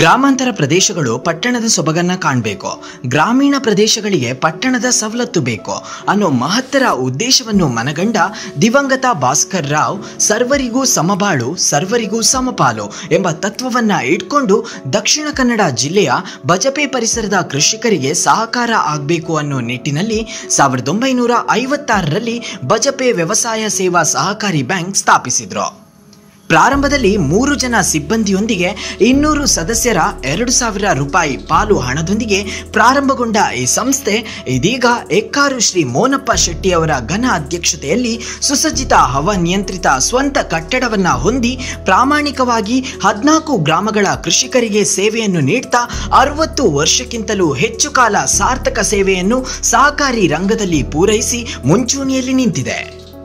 ಗ್ರಾಮಾಂತರ ಪ್ರದೇಶಗಳು ಪಟ್ಟಣದ ಸೊಬಗನ್ನ ಕಾಣಬೇಕು ಗ್ರಾಮೀಣ ಪ್ರದೇಶಗಳಿಗೆ ಪಟ್ಟಣದ ಸವಲತ್ತು ಬೇಕು ಅನ್ನೋ ಮಹತ್ತರ ಉದ್ದೇಶವನ್ನು ಮನಗಂಡ ದಿವಂಗತ ಭಾಸ್ಕರ್ ರಾವ್ ಸರ್ವರಿಗೂ ಸಮಬಾಳು ಸರ್ವರಿಗೂ ಸಮಪಾಲು ಎಂಬ ತತ್ವವನ್ನ ಇಟ್ಕೊಂಡು ದಕ್ಷಿಣ ಕನ್ನಡ ಜಿಲ್ಲೆಯ ಬಜಪೆ ಪರಿಸರದ ಕೃಷಿಕರಿಗೆ ಸಹಕಾರ ಆಗಬೇಕು ಅನ್ನೋ ನಿಟ್ಟಿನಲ್ಲಿ ಸಾವಿರದ ಒಂಬೈನೂರ ಐವತ್ತಾರರಲ್ಲಿ ಬಜಪೆ ವ್ಯವಸಾಯ ಸೇವಾ ಸಹಕಾರಿ ಬ್ಯಾಂಕ್ ಸ್ಥಾಪಿಸಿದ್ರು ಪ್ರಾರಂಭದಲ್ಲಿ ಮೂರು ಜನ ಸಿಬ್ಬಂದಿಯೊಂದಿಗೆ ಇನ್ನೂರು ಸದಸ್ಯರ ಎರಡು ಸಾವಿರ ರೂಪಾಯಿ ಪಾಲು ಹಣದೊಂದಿಗೆ ಪ್ರಾರಂಭಗೊಂಡ ಈ ಸಂಸ್ಥೆ ಇದೀಗ ಎಕ್ಕಾರು ಶ್ರೀ ಮೋನಪ್ಪ ಶೆಟ್ಟಿ ಅವರ ಘನ ಅಧ್ಯಕ್ಷತೆಯಲ್ಲಿ ಸುಸಜ್ಜಿತ ಹವಾನಿಯಂತ್ರಿತ ಸ್ವಂತ ಕಟ್ಟಡವನ್ನ ಹೊಂದಿ ಪ್ರಾಮಾಣಿಕವಾಗಿ ಹದಿನಾಲ್ಕು ಗ್ರಾಮಗಳ ಕೃಷಿಕರಿಗೆ ಸೇವೆಯನ್ನು ನೀಡ್ತಾ ಅರವತ್ತು ವರ್ಷಕ್ಕಿಂತಲೂ ಹೆಚ್ಚು ಕಾಲ ಸಾರ್ಥಕ ಸೇವೆಯನ್ನು ಸಹಕಾರಿ ರಂಗದಲ್ಲಿ ಪೂರೈಸಿ ಮುಂಚೂಣಿಯಲ್ಲಿ ನಿಂತಿದೆ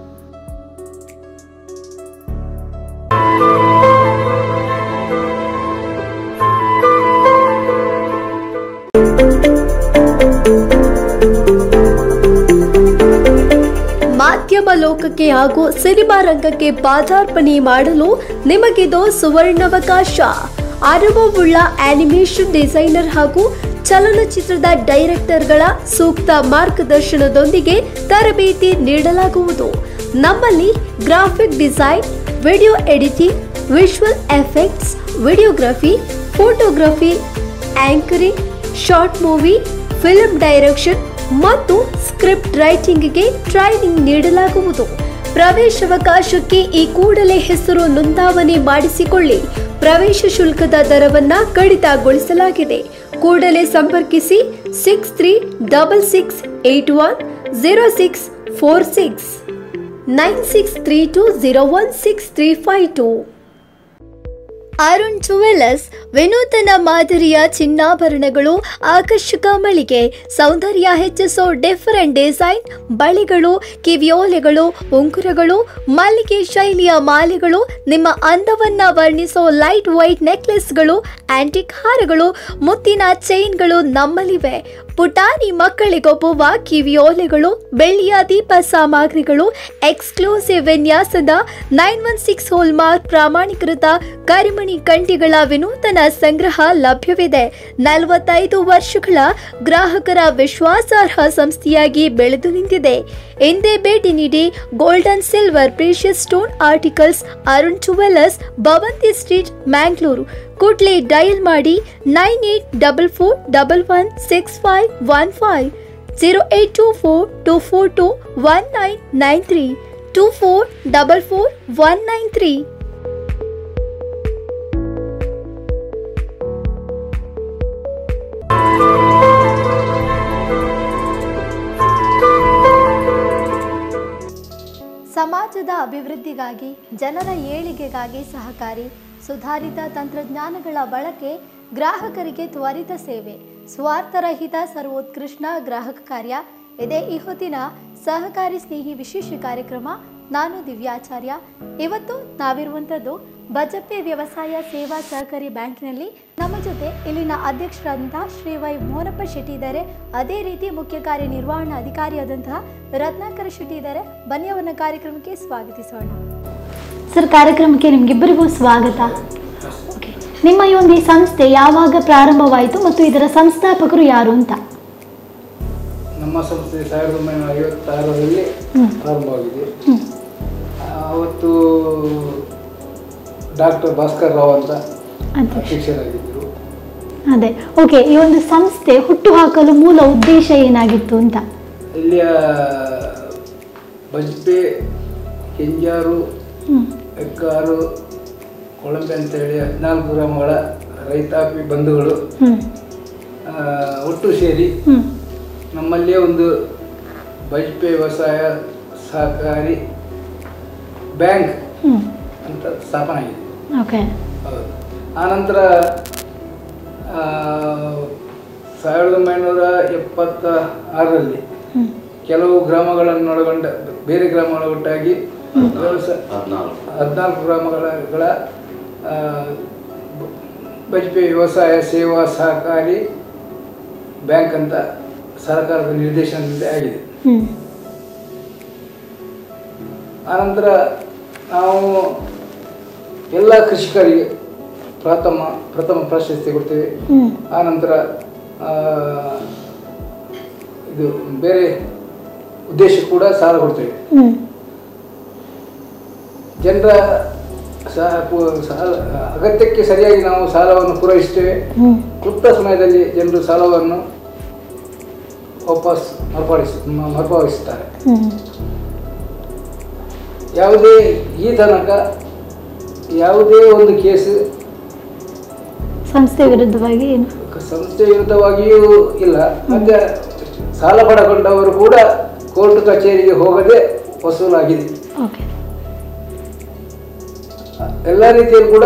ಮಾಧ್ಯಮ ಲೋಕಕ್ಕೆ ಹಾಗೂ ಸಿನಿಮಾ ರಂಗಕ್ಕೆ ಪಾದಾರ್ಪಣೆ ಮಾಡಲು ನಿಮಗಿದು ಸುವರ್ಣಾವಕಾಶ ಅನುಭವವುಳ್ಳ ಆನಿಮೇಷನ್ ಡಿಸೈನರ್ ಹಾಗೂ ಚಲನಚಿತ್ರದ ಡೈರೆಕ್ಟರ್ಗಳ ಸೂಕ್ತ ಮಾರ್ಗದರ್ಶನದೊಂದಿಗೆ ತರಬೇತಿ ನೀಡಲಾಗುವುದು ನಮ್ಮಲ್ಲಿ graphic design video editing visual effects videography photography anchoring short movie film direction ಮತ್ತು ಸ್ಕ್ರಿಪ್ಟ್ ರೈಟಿಂಗ್ಗೆ ಟ್ರೈನಿಂಗ್ ನೀಡಲಾಗುವುದು ಪ್ರವೇಶಾವಕಾಶಕ್ಕೆ ಈ ಕೂಡಲೇ ಹೆಸರು ನೋಂದಾವಣೆ ಮಾಡಿಸಿಕೊಳ್ಳಿ ಪ್ರವೇಶ ಶುಲ್ಕದ ದರವನ್ನ ಕಡಿತಗೊಳಿಸಲಾಗಿದೆ ಕೂಡಲೇ ಸಂಪರ್ಕಿಸಿ six three double six eight one zero six four six nine six three two zero one six three five two Arun jewellers ವಿನೂತನ ಮಾದರಿಯ ಚಿನ್ನಾಭರಣಗಳು ಆಕರ್ಷಕ ಮಳಿಗೆ ಸೌಂದರ್ಯ ಹೆಚ್ಚಿಸೋ ಡಿಫರೆಂಟ್ ಡಿಸೈನ್ ಬಳೆಗಳು ಕಿವಿಯೋಲೆಗಳು ಉಂಗುರಗಳು ಮಲ್ಲಿಗೆ ಶೈಲಿಯ ಮಾಲೆಗಳು ನಿಮ್ಮ ಅಂದವನ್ನ ವರ್ಣಿಸೋ ಲೈಟ್ ವೈಟ್ ನೆಕ್ಲೆಸ್ಗಳು ಆಂಟಿಕ್ ಹಾರಗಳು ಮುತ್ತಿನ ಚೈನ್ಗಳು ನಮ್ಮಲ್ಲಿವೆ ಪುಟಾಣಿ ಮಕ್ಕಳಿಗೊಬ್ಬುವ ಕಿವಿಯೋಲೆಗಳು ಬೆಳ್ಳಿಯ ದೀಪ ಸಾಮಗ್ರಿಗಳು ಎಕ್ಸ್ಕ್ಲೂಸಿವ್ ವಿನ್ಯಾಸದ ನೈನ್ ಒನ್ ಸಿಕ್ಸ್ ಹೋಲ್ಮಾರ್ಕ್ ಪ್ರಾಮಾಣಿಕೃತ ಕರಿಮಣಿ ಕಂಠಿಗಳ ವಿನೂತನ ಸಂಗ್ರಹ ಲಭ್ಯವಿದೆ ನಲವತ್ತೈದು ವರ್ಷಗಳ ಗ್ರಾಹಕರ ವಿಶ್ವಾಸಾರ್ಹ ಸಂಸ್ಥೆಯಾಗಿ ಬೆಳೆದು ನಿಂತಿದೆ ಎಂದೇ ಭೇಟಿ ನೀಡಿ golden silver precious stone articles Arun jewellers Bhavanti street Mangalore ಕೂಡ್ಲೆ ಡಯಲ್ ಮಾಡಿ nine eight double four double one six five one five zero eight two four two four two one nine nine three two four double four one nine three ಸಮಾಜದ ಅಭಿವೃದ್ಧಿಗಾಗಿ ಜನರ ಏಳಿಗೆಗಾಗಿ ಸಹಕಾರಿ ಸುಧಾರಿತ ತಂತ್ರಜ್ಞಾನಗಳ ಬಳಕೆ ಗ್ರಾಹಕರಿಗೆ ತ್ವರಿತ ಸೇವೆ ಸ್ವಾರ್ಥರಹಿತ ಸರ್ವೋತ್ಕೃಷ್ಟ ಗ್ರಾಹಕ ಕಾರ್ಯ ಇದೇ ಈ ಹೊತ್ತಿನ ಸಹಕಾರಿ ಸ್ನೇಹಿ ವಿಶೇಷ ಕಾರ್ಯಕ್ರಮ ನಾನು ದಿವ್ಯಾಚಾರ್ಯ ಇವತ್ತು ನಾವಿರುವಂಥದ್ದು ಬಜಪೆ ವ್ಯವಸಾಯ ಸೇವಾ ಸಹಕಾರಿ ಬ್ಯಾಂಕಿನಲ್ಲಿ ನಮ್ಮ ಜೊತೆ ಇಲ್ಲಿನ ಅಧ್ಯಕ್ಷರಾದಂತಹ ಶ್ರೀ ವೈ ಮೋಹನಪ್ಪ ಶೆಟ್ಟಿ ಇದ್ದಾರೆ ಅದೇ ರೀತಿ ಮುಖ್ಯ ಕಾರ್ಯನಿರ್ವಹಣಾ ಅಧಿಕಾರಿಯಾದಂತಹ ರತ್ನಾಕರ ಶೆಟ್ಟಿ ಇದ್ದಾರೆ ಬನ್ನಿ ಅವರನ್ನ ಕಾರ್ಯಕ್ರಮಕ್ಕೆ ಸ್ವಾಗತಿಸೋಣ ಸರ್ ಕಾರ್ಯಕ್ರಮಕ್ಕೆ ನಿಮಗಿಬ್ಬರಿಗೂ ಸ್ವಾಗತ ಓಕೆ ನಿಮ್ಮ ಈ ಒಂದು ಈ ಸಂಸ್ಥೆ ಯಾವಾಗ ಪ್ರಾರಂಭವಾಯಿತು ಮತ್ತು ಇದರ ಸಂಸ್ಥಾಪಕರು ಯಾರು ಅಂತ ನಮ್ಮ ಸಂಸ್ಥೆ ಸಾವಿರದ ಒಂಬೈನೂರ ಐವತ್ತಾರರಲ್ಲಿ ಪ್ರಾರಂಭವಾಗಿದೆ ಅವತ್ತು ಡಾಕ್ಟರ್ ಭಾಸ್ಕರ್ ರಾವ್ ಅಂತ ಅಧ್ಯಕ್ಷ ಅಧ್ಯಕ್ಷರಾಗಿದ್ದರು ಅದೇ ಓಕೆ ಈ ಒಂದು ಸಂಸ್ಥೆ ಹುಟ್ಟುಹಾಕಲು ಮೂಲ ಉದ್ದೇಶ ಏನಾಗಿತ್ತು ಅಂತ ಇಲ್ಲಿಯ ಬಜ್ಪೆ ಕೆಂಜಾರು ಹ್ಮ್. ಎಕ್ಕಾರು ಕೊಳಂಬೆ ಅಂತೇಳಿ ಹದಿನಾಲ್ಕು ಗ್ರಾಮಗಳ ರೈತಾಪಿ ಬಂಧುಗಳು ಹ್ಮ್. ಆ, ಒಟ್ಟು ಸೇರಿ ಹ್ಮ್. ನಮ್ಮಲ್ಲಿಯೇ ಒಂದು ಬಜ್ಪೆ ವ್ಯವಸಾಯ ಸಹಕಾರಿ ಬ್ಯಾಂಕ್ ಹ್ಮ್. ಅಂತ ಸ್ಥಾಪನೆ ಆಗಿದೆ ಓಕೆ ಹೌದು ಆನಂತರ ಆ, ಸಾವಿರದ ಒಂಬೈನೂರ ಎಪ್ಪತ್ತ ಆರರಲ್ಲಿ ಹ್ಮ್. ಕೆಲವು ಗ್ರಾಮಗಳನ್ನೊಳಗೊಂಡ ಬೇರೆ ಗ್ರಾಮಗಳ ಒಟ್ಟಾಗಿ ವ್ಯವಸಾಯ ಹದಿನಾಲ್ಕು ಗ್ರಾಮಗಳ ಆ, ಬ- ಬಜ್ಪೆ ವ್ಯವಸಾಯ ಸೇವಾ ಸಹಕಾರಿ ಬ್ಯಾಂಕ್ ಅಂತ ಸರ್ಕಾರದ ನಿರ್ದೇಶನದಿಂದ ಆಗಿದೆ ಹ್ಮ್. ಆನಂತರ ನಾವು ಎಲ್ಲ ಕೃಷಿಕರಿಗೆ ಪ್ರಥಮ ಪ್ರಥಮ ಪ್ರಶಸ್ತಿ ಕೊಡ್ತೇವೆ ಹ್ಮ್ ಆನಂತರ ಆ, ಇದು ಬೇರೆ ಉದ್ದೇಶಕ್ಕೆ ಕೂಡ ಸಾಲ ಕೊಡ್ತೇವೆ ಹ್ಮ್ ಜನರ ಸಾ- ಪು- ಸಾಲ ಅಗತ್ಯಕ್ಕೆ ಸರಿಯಾಗಿ ನಾವು ಸಾಲವನ್ನು ಪೂರೈಸ್ತೇವೆ ಹ್ಮ್ ಕ್ಲುಪ್ತ ಸಮಯದಲ್ಲಿ ಜನರು ಸಾಲವನ್ನು ವಾಪಸ್ ಮರುಪಾವತಿಸ್ ಮ- ಮರುಪಾವತಿಸುತ್ತಾರೆ ಹ್ಮ್ ಯಾವುದೇ ಈ ತನಕ ಯಾವುದೇ ಒಂದು ಕೇಸ್ ಸಂಸ್ಥೆ ವಿರುದ್ಧವಾಗಿ ಏನು ಸಂಸ್ಥೆ ವಿರುದ್ಧವಾಗಿಯೂ ಇಲ್ಲ ಮತ್ತೆ ಸಾಲ ಪಡೆಕೊಂಡವರು ಕೂಡ ಕೋರ್ಟ್ ಕಚೇರಿಗೆ ಹೋಗದೆ ವಸೂಲಾಗಿದೆ ಓಕೆ ಎಲ್ಲ ರೀತಿಯಲ್ಲಿ ಕೂಡ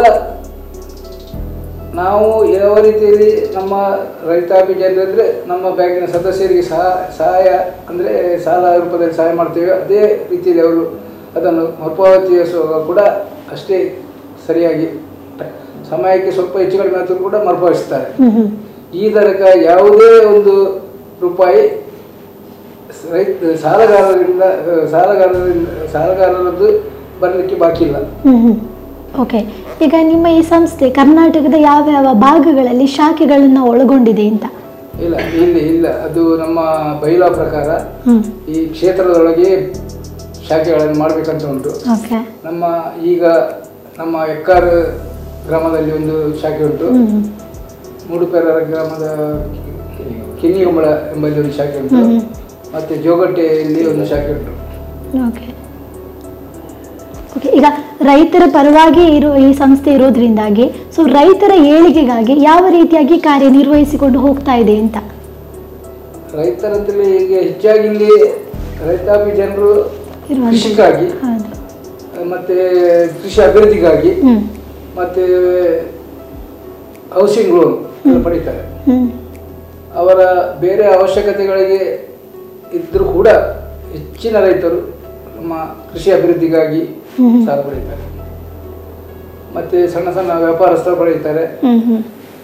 ನಾವು ಯಾವ ರೀತಿಯಲ್ಲಿ ನಮ್ಮ ರೈತಾಪಿ ಜನರಂದರೆ ನಮ್ಮ ಬ್ಯಾಂಕಿನ ಸದಸ್ಯರಿಗೆ ಸಹ ಸಹಾಯ ಅಂದರೆ ಸಾಲ ರೂಪದಲ್ಲಿ ಸಹಾಯ ಮಾಡ್ತೇವೆ ಅದೇ ರೀತಿಯಲ್ಲಿ ಅವರು ಅದನ್ನು ಮರುಪಾವತಿಸುವಾಗ ಕೂಡ ಅಷ್ಟೇ ಸರಿಯಾಗಿ ಟ- ಸಮಯಕ್ಕೆ ಸ್ವಲ್ಪ ಹೆಚ್ಚು ಕಡಿಮೆ ಆದರೂ ಕೂಡ ಮರುಪಾವತಿಸ್ತಾರೆ ಹ್ಮ್ ಹ್ಮ್ ಈ ತನಕ ಯಾವುದೇ ಒಂದು ರೂಪಾಯಿ ಸ- ರೈತ ಸಾಲಗಾರರಿಂದ ಆ, ಸಾಲಗಾರರಿಂದ ಸಾಲಗಾರರದ್ದು ಬರಲಿಕ್ಕೆ ಬಾಕಿ ಇಲ್ಲ ಹ್ಮ್ ಹ್ಮ್ ಓಕೆ ಈಗ ನಿಮ್ಮ ಈ ಸಂಸ್ಥೆ ಕರ್ನಾಟಕದ ಯಾವ ಯಾವ ಭಾಗಗಳಲ್ಲಿ ಶಾಖೆಗಳನ್ನು ಒಳಗೊಂಡಿದೆ ಅಂತ ಇಲ್ಲ ಇಲ್ಲಿ ಇಲ್ಲ ಅದು ನಮ್ಮ ಬೈಲಾ ಪ್ರಕಾರ ಹ್ಮ್ ಈ ಕ್ಷೇತ್ರದೊಳಗೆ ಶಾಖೆಗಳನ್ನು ಮಾಡಬೇಕಂತ ಉಂಟು ಓಕೆ ನಮ್ಮ ಈಗ ನಮ್ಮ ಎಕ್ಕಾರ್ ಗ್ರಾಮದಲ್ಲಿ ಒಂದು ಶಾಖೆ ಉಂಟು ಹ್ಮ್ ಹ್ಮ್ ಮೂಡುಪೆರರ ಗ್ರಾಮದ ಕಿನ್ನಿಗೊಂಬಳ ಎಂಬಲ್ಲಿ ಒಂದು ಶಾಖೆ ಉಂಟು ಹ್ಮ್. ಮತ್ತೆ ಜೋಗಟ್ಟೆಯಲ್ಲಿ ಒಂದು ಶಾಖೆ ಉಂಟು ಓಕೆ ಓಕೆ ಈಗ ರೈತರ ಪರವಾಗಿ ಇರೋ ಈ ಸಂಸ್ಥೆ ಇರೋದ್ರಿಂದಾಗಿ ಸೊ ರೈತರ ಏಳಿಗೆಗಾಗಿ ಯಾವ ರೀತಿಯಾಗಿ ಕಾರ್ಯನಿರ್ವಹಿಸಿಕೊಂಡು ಹೋಗ್ತಾ ಇದೆ ಅಂತ ರೈತರಂತಲೇ ಈಗ ಹೆಚ್ಚಾಗಿ ಇಲ್ಲಿ ರೈತಾಪಿ ಜನರು ಇರುವಂಥದ್ದು. ಕೃಷಿಗಾಗಿ ಹೌದು ಮತ್ತೆ ಕೃಷಿ ಅಭಿವೃದ್ಧಿಗಾಗಿ ಹ್ಮ್ ಮತ್ತೆ ಹೌಸಿಂಗ್ ಲೋನ್ ಎಲ್ಲ ಪಡೀತಾರೆ ಹ್ಮ್ ಅವರ ಬೇರೆ ಅವಶ್ಯಕತೆಗಳಿಗೆ ಇದ್ದರೂ ಕೂಡ ಹೆಚ್ಚಿನ ರೈತರು ನಮ್ಮ ಕೃಷಿ ಅಭಿವೃದ್ಧಿಗಾಗಿ ಹ್ಮ್. ಸಾಲ ಪಡೀತಾರೆ ಮತ್ತೆ ಸಣ್ಣ ಸಣ್ಣ ವ್ಯಾಪಾರಸ್ಥರು ಪಡೆಯುತ್ತಾರೆ ಹ್ಮ್ ಹ್ಮ್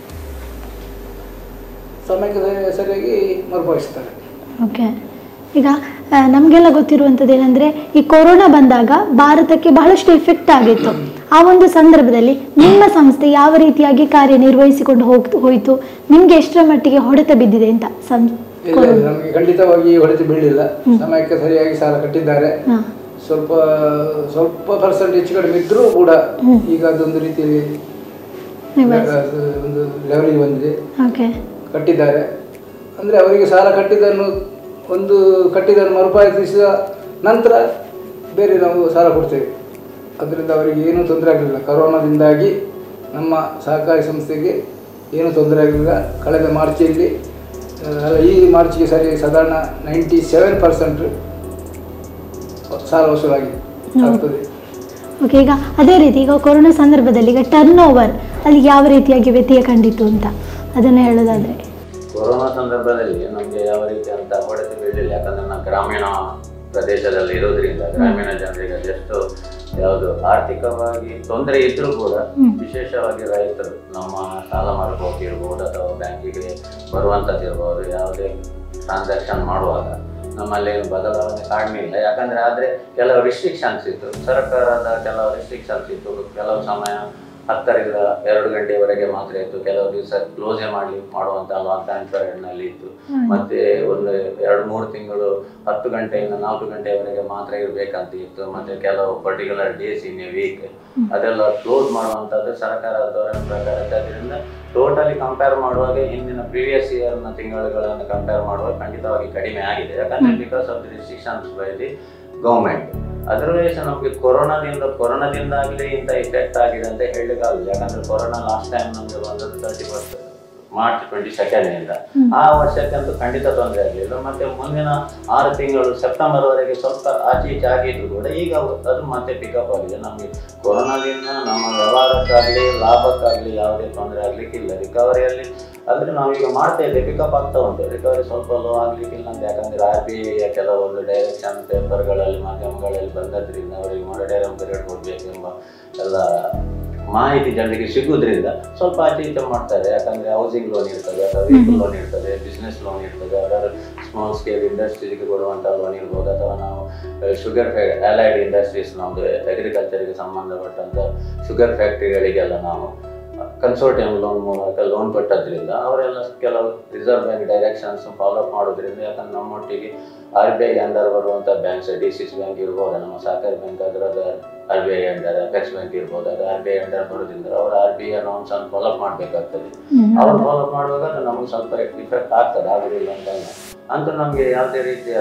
ಸಮಯಕ್ಕೆ ಸರಿ- ಸರಿಯಾಗಿ ಮರುಪಾವತಿಸ್ತಾರೆ ಓಕೆ ಈಗ ಆ, ನಮಗೆಲ್ಲ ಗೊತ್ತಿರುವಂಥದ್ದು ಏನಂದರೆ ಈ ಕೊರೋನಾ ಬಂದಾಗ ಭಾರತಕ್ಕೆ ಬಹಳಷ್ಟು ಎಫೆಕ್ಟ್ ಆಗಿತ್ತು ಆ ಒಂದು ಸಂದರ್ಭದಲ್ಲಿ ನಿಮ್ಮ ಸಂಸ್ಥೆ ಯಾವ ರೀತಿಯಾಗಿ ಕಾರ್ಯನಿರ್ವಹಿಸಿಕೊಂಡು ಹೋಗ್ತು ಹೋಯಿತು ನಿಮಗೆ ಎಷ್ಟರ ಮಟ್ಟಿಗೆ ಹೊಡೆತ ಬಿದ್ದಿದೆ ಅಂತ ಸಂ ಇಲ್ಲ ಇಲ್ಲ, ನಮಗೆ ಖಂಡಿತವಾಗಿ ಹೊಡೆತು ಬೀಳಲಿಲ್ಲ ಸಮಯಕ್ಕೆ ಸರಿಯಾಗಿ ಸಾಲ ಕಟ್ಟಿದ್ದಾರೆ ಹಾಂ ಸ್ವಲ್ಪ ಸ್ವಲ್ಪ ಪರ್ಸೆಂಟ್ ಹೆಚ್ಚು ಕಡಿಮೆ ಇದ್ರೂ ಕೂಡ ಈಗ ಅದೊಂದು ರೀತಿಯಲ್ಲಿ ನಿವಾರಿಸಿ. ಅದು ಒಂದು ಲೆವೆಲಿಗೆ ಬಂದಿದೆ ಓಕೆ ಕಟ್ಟಿದ್ದಾರೆ ಅಂದರೆ ಅವರಿಗೆ ಸಾಲ ಕಟ್ಟಿದ್ದನ್ನು ಒಂದು ಕಟ್ಟಿದ್ದನ್ನು ಮರುಪಾವತಿಸಿದ ನಂತರ ಬೇರೆ ನಾವು ಸಾಲ ಕೊಡ್ತೇವೆ ಅದರಿಂದ ಅವರಿಗೆ ಏನೂ ತೊಂದರೆ ಆಗಲಿಲ್ಲ ಕರೋನಾದಿಂದಾಗಿ ನಮ್ಮ ಸಹಕಾರಿ ಸಂಸ್ಥೆಗೆ ಏನೂ ತೊಂದರೆ ಆಗಲಿಲ್ಲ ಕಳೆದ ಮಾರ್ಚಲ್ಲಿ ಆ, ಅಲ್ಲ, ಈ ಮಾರ್ಚ್ಗೆ ಸರಿ ಸಾಧಾರಣ ನೈಂಟಿ ಸೆವೆನ್ ಪರ್ಸೆಂಟ್ ಸಾಲ ವಸೂಲಾಗಿದೆ ಆಗ್ತದೆ ಓಕೆ ಈಗ ಅದೇ ರೀತಿ ಈಗ ಕೊರೋನಾ ಸಂದರ್ಭದಲ್ಲಿ ಈಗ ಟರ್ನ್ ಓವರ್ ಅಲ್ಲಿ ಯಾವ ರೀತಿಯಾಗಿ ವ್ಯತ್ಯಯ ಕಂಡಿತು ಅಂತ ಅದನ್ನು ಹೇಳೋದಾದ್ರೆ ಕೊರೋನಾ ಸಂದರ್ಭದಲ್ಲಿ ನಮಗೆ ಯಾವ ರೀತಿ ಅಂತ ಹೊಡೆತ ಬೀಳಲಿಲ್ಲ ಯಾಕಂದ್ರೆ ನಾವು ಗ್ರಾಮೀಣ ಪ್ರದೇಶದಲ್ಲಿ ಇರೋದ್ರಿಂದ ಗ್ರಾಮೀಣ ಜನರಿಗೆ ಅದೆಷ್ಟು ಯಾವುದು ಆರ್ಥಿಕವಾಗಿ ತೊಂದರೆ ಇದ್ರೂ ಕೂಡ ವಿಶೇಷವಾಗಿ ರೈತರು ನಮ್ಮ ಸಾಲ ಮರುಪಾವತಿ ಇರ್ಬೋದು ಅಥವಾ ಬ್ಯಾಂಕಿಗೆ ಬರುವಂಥದ್ದು ಇರ್ಬೋದು ಯಾವುದೇ ಟ್ರಾನ್ಸಾಕ್ಷನ್ ಮಾಡುವಾಗ ನಮ್ಮಲ್ಲಿ ಏನು ಬದಲಾವಣೆ ಕಾಣಲಿಲ್ಲ ಯಾಕಂದ್ರೆ ಆದ್ರೆ ಕೆಲವು ರಿಸ್ಟ್ರಿಕ್ಷನ್ಸ್ ಇತ್ತು ಸರ್ಕಾರದ ಕೆಲವು ರಿಸ್ಟ್ರಿಕ್ಷನ್ಸ್ ಇತ್ತು ಕೆಲವು ಸಮಯ ಹತ್ತರಿಂದ ಎರಡು ಗಂಟೆವರೆಗೆ ಮಾತ್ರ ಇತ್ತು ಕೆಲವು ದಿವಸ ಕ್ಲೋಸೇ ಮಾಡಿ ಮಾಡುವಂತ ಲಾಕ್ಡೌನ್ ನಲ್ಲಿ ಇತ್ತು ಮತ್ತೆ ಒಂದು ಎರಡು ಮೂರು ತಿಂಗಳು ಹತ್ತು ಗಂಟೆಯಿಂದ ನಾಲ್ಕು ಗಂಟೆವರೆಗೆ ಮಾತ್ರ ಇರಬೇಕಂತ ಇತ್ತು ಮತ್ತೆ ಕೆಲವು particular days in a week ಅದೆಲ್ಲ ಕ್ಲೋಸ್ ಮಾಡುವಂಥದ್ದು ಸರ್ಕಾರದ ಧೋರಣೆ ಪ್ರಕಾರ ಅದರಿಂದ ಟೋಟಲಿ ಕಂಪೇರ್ ಮಾಡುವಾಗ ಹಿಂದಿನ ಪ್ರೀವಿಯಸ್ ಇಯರ್ನ ತಿಂಗಳುಗಳನ್ನು ಕಂಪೇರ್ ಮಾಡುವಾಗ ಖಂಡಿತವಾಗಿ ಕಡಿಮೆ ಆಗಿದೆ ಯಾಕಂದ್ರೆ because of the restrictions by the government otherwise ನಮಗೆ ಕೊರೋನಾದಿಂದ ಕೊರೋನಾದಿಂದಾಗಲಿ ಇಂಥ ಇಫೆಕ್ಟ್ ಆಗಿದೆ ಅಂತ ಹೇಳಲಿಕ್ಕಾಗಲ್ಲ ಯಾಕಂದ್ರೆ ಕೊರೋನಾ ಲಾಸ್ಟ್ ಟೈಮ್ ನಮಗೆ ಬಂದದ್ದು ತರ್ಟಿ ಫಸ್ಟ್ ಮಾರ್ಚ್ ಟ್ವೆಂಟಿ ಸೆಕೆಂಡ್ನಿಂದ ಆ ವರ್ಷಕ್ಕಂತೂ ಖಂಡಿತ ತೊಂದರೆ ಆಗಲಿಲ್ಲ ಮತ್ತೆ ಮುಂದಿನ ಆರು ತಿಂಗಳು ಸೆಪ್ಟೆಂಬರ್ ವರೆಗೆ ಸ್ವಲ್ಪ ಆಚೆ ಈಚೆ ಆಗಿದ್ರು ಕೂಡ ಈಗ ಅದು ಮತ್ತೆ ಪಿಕಪ್ ಆಗಿದೆ ನಮಗೆ ಕೊರೋನಾದಿಂದ ನಮ್ಮ ವ್ಯವಹಾರಕ್ಕಾಗಲಿ ಲಾಭಕ್ಕಾಗಲಿ ಯಾವುದೇ ತೊಂದರೆ ಆಗ್ಲಿಕ್ಕಿಲ್ಲ ರಿಕವರಿಯಲ್ಲಿ ಅಂದ್ರೆ ನಾವೀಗ ಮಾಡ್ತಾ ಇದ್ದೇವೆ ಪಿಕಪ್ ಆಗ್ತಾ ಉಂಟು ರಿಕವರಿ ಸ್ವಲ್ಪ ಲೋ ಆಗ್ಲಿಕ್ಕಿಲ್ಲ ಅಂತ ಯಾಕಂದ್ರೆ ಆರ್ ಬಿ ಐಯ ಕೆಲವೊಂದು ಡೈರೆಕ್ಷನ್ ಪೇಪರ್ಗಳಲ್ಲಿ ಮಾಧ್ಯಮಗಳಲ್ಲಿ ಬಂದದ್ರಿಂದ ಅವರಿಗೆ ಮೊರಟೇರಿಯಂ ಪೀರಿಯಡ್ ಕೊಡಬೇಕೆಂಬ ಎಲ್ಲ ಮಾಹಿತಿ ಜನರಿಗೆ ಸಿಗುವುದರಿಂದ ಸ್ವಲ್ಪ ಆಚೆ ಈಚೆ ಮಾಡ್ತಾರೆ ಯಾಕಂದ್ರೆ ಹೌಸಿಂಗ್ ಲೋನ್ ಇರ್ತದೆ ಅಥವಾ ವೆಹಿಕಲ್ ಲೋನ್ ಇರ್ತದೆ ಬಿಸ್ನೆಸ್ ಲೋನ್ ಇರ್ತದೆ ಅದರ ಸ್ಮಾಲ್ ಸ್ಕೇಲ್ ಇಂಡಸ್ಟ್ರೀಸ್ಗೆ ಕೊಡುವಂಥ ಲೋನ್ ಇರ್ಬೋದು ಅಥವಾ ನಾವು ಶುಗರ್ ಫ್ಯಾ ಅಲೈಡ್ ಇಂಡಸ್ಟ್ರೀಸ್ ನಮ್ಮದು ಅಗ್ರಿಕಲ್ಚರ್ಗೆ ಸಂಬಂಧಪಟ್ಟಂಥ ಶುಗರ್ ಫ್ಯಾಕ್ಟ್ರಿಗಳಿಗೆಲ್ಲ ನಾವು ಕನ್ಸೋರ್ಟಿಯಂ ಲೋನ್ ಮೂಲಕ ಲೋನ್ ಕೊಟ್ಟದ್ರಿಂದ ಅವರೆಲ್ಲ ಕೆಲವು reserve bank directions follow up ಮಾಡೋದ್ರಿಂದ ಯಾಕಂದ್ರೆ ನಮ್ಮೊಟ್ಟಿಗೆ ಆರ್ ಬಿ ಐ ಅಂಡರ್ ಬರುವಂಥ banks D C C bank ಇರ್ಬೋದು ನಮ್ಮ ಸಹಕಾರಿ ಬ್ಯಾಂಕ್ ಅದರದ R B I under apex bank ಇರ್ಬೋದು ಅದು ಆರ್ ಬಿ ಐ ಅಂಡರ್ ಬರೋದ್ರಿಂದ ಅವರು ಆರ್ ಬಿ ಐ ನಾಮ್ಸ್ ಅನ್ನು ಫಾಲೋ ಅಪ್ ಮಾಡಬೇಕಾಗ್ತದೆ ಅವ್ರು ಫಾಲೋ ಅಪ್ ಮಾಡುವಾಗ ಅದು ನಮಗೆ ಸ್ವಲ್ಪ ಇಫೆಕ್ಟ್ ಆಗ್ತದೆ ಆಗುದಿಲ್ಲ ಅಂತ ಅಲ್ಲ. ಅಂತೂ ನಮಗೆ ಯಾವುದೇ ರೀತಿಯ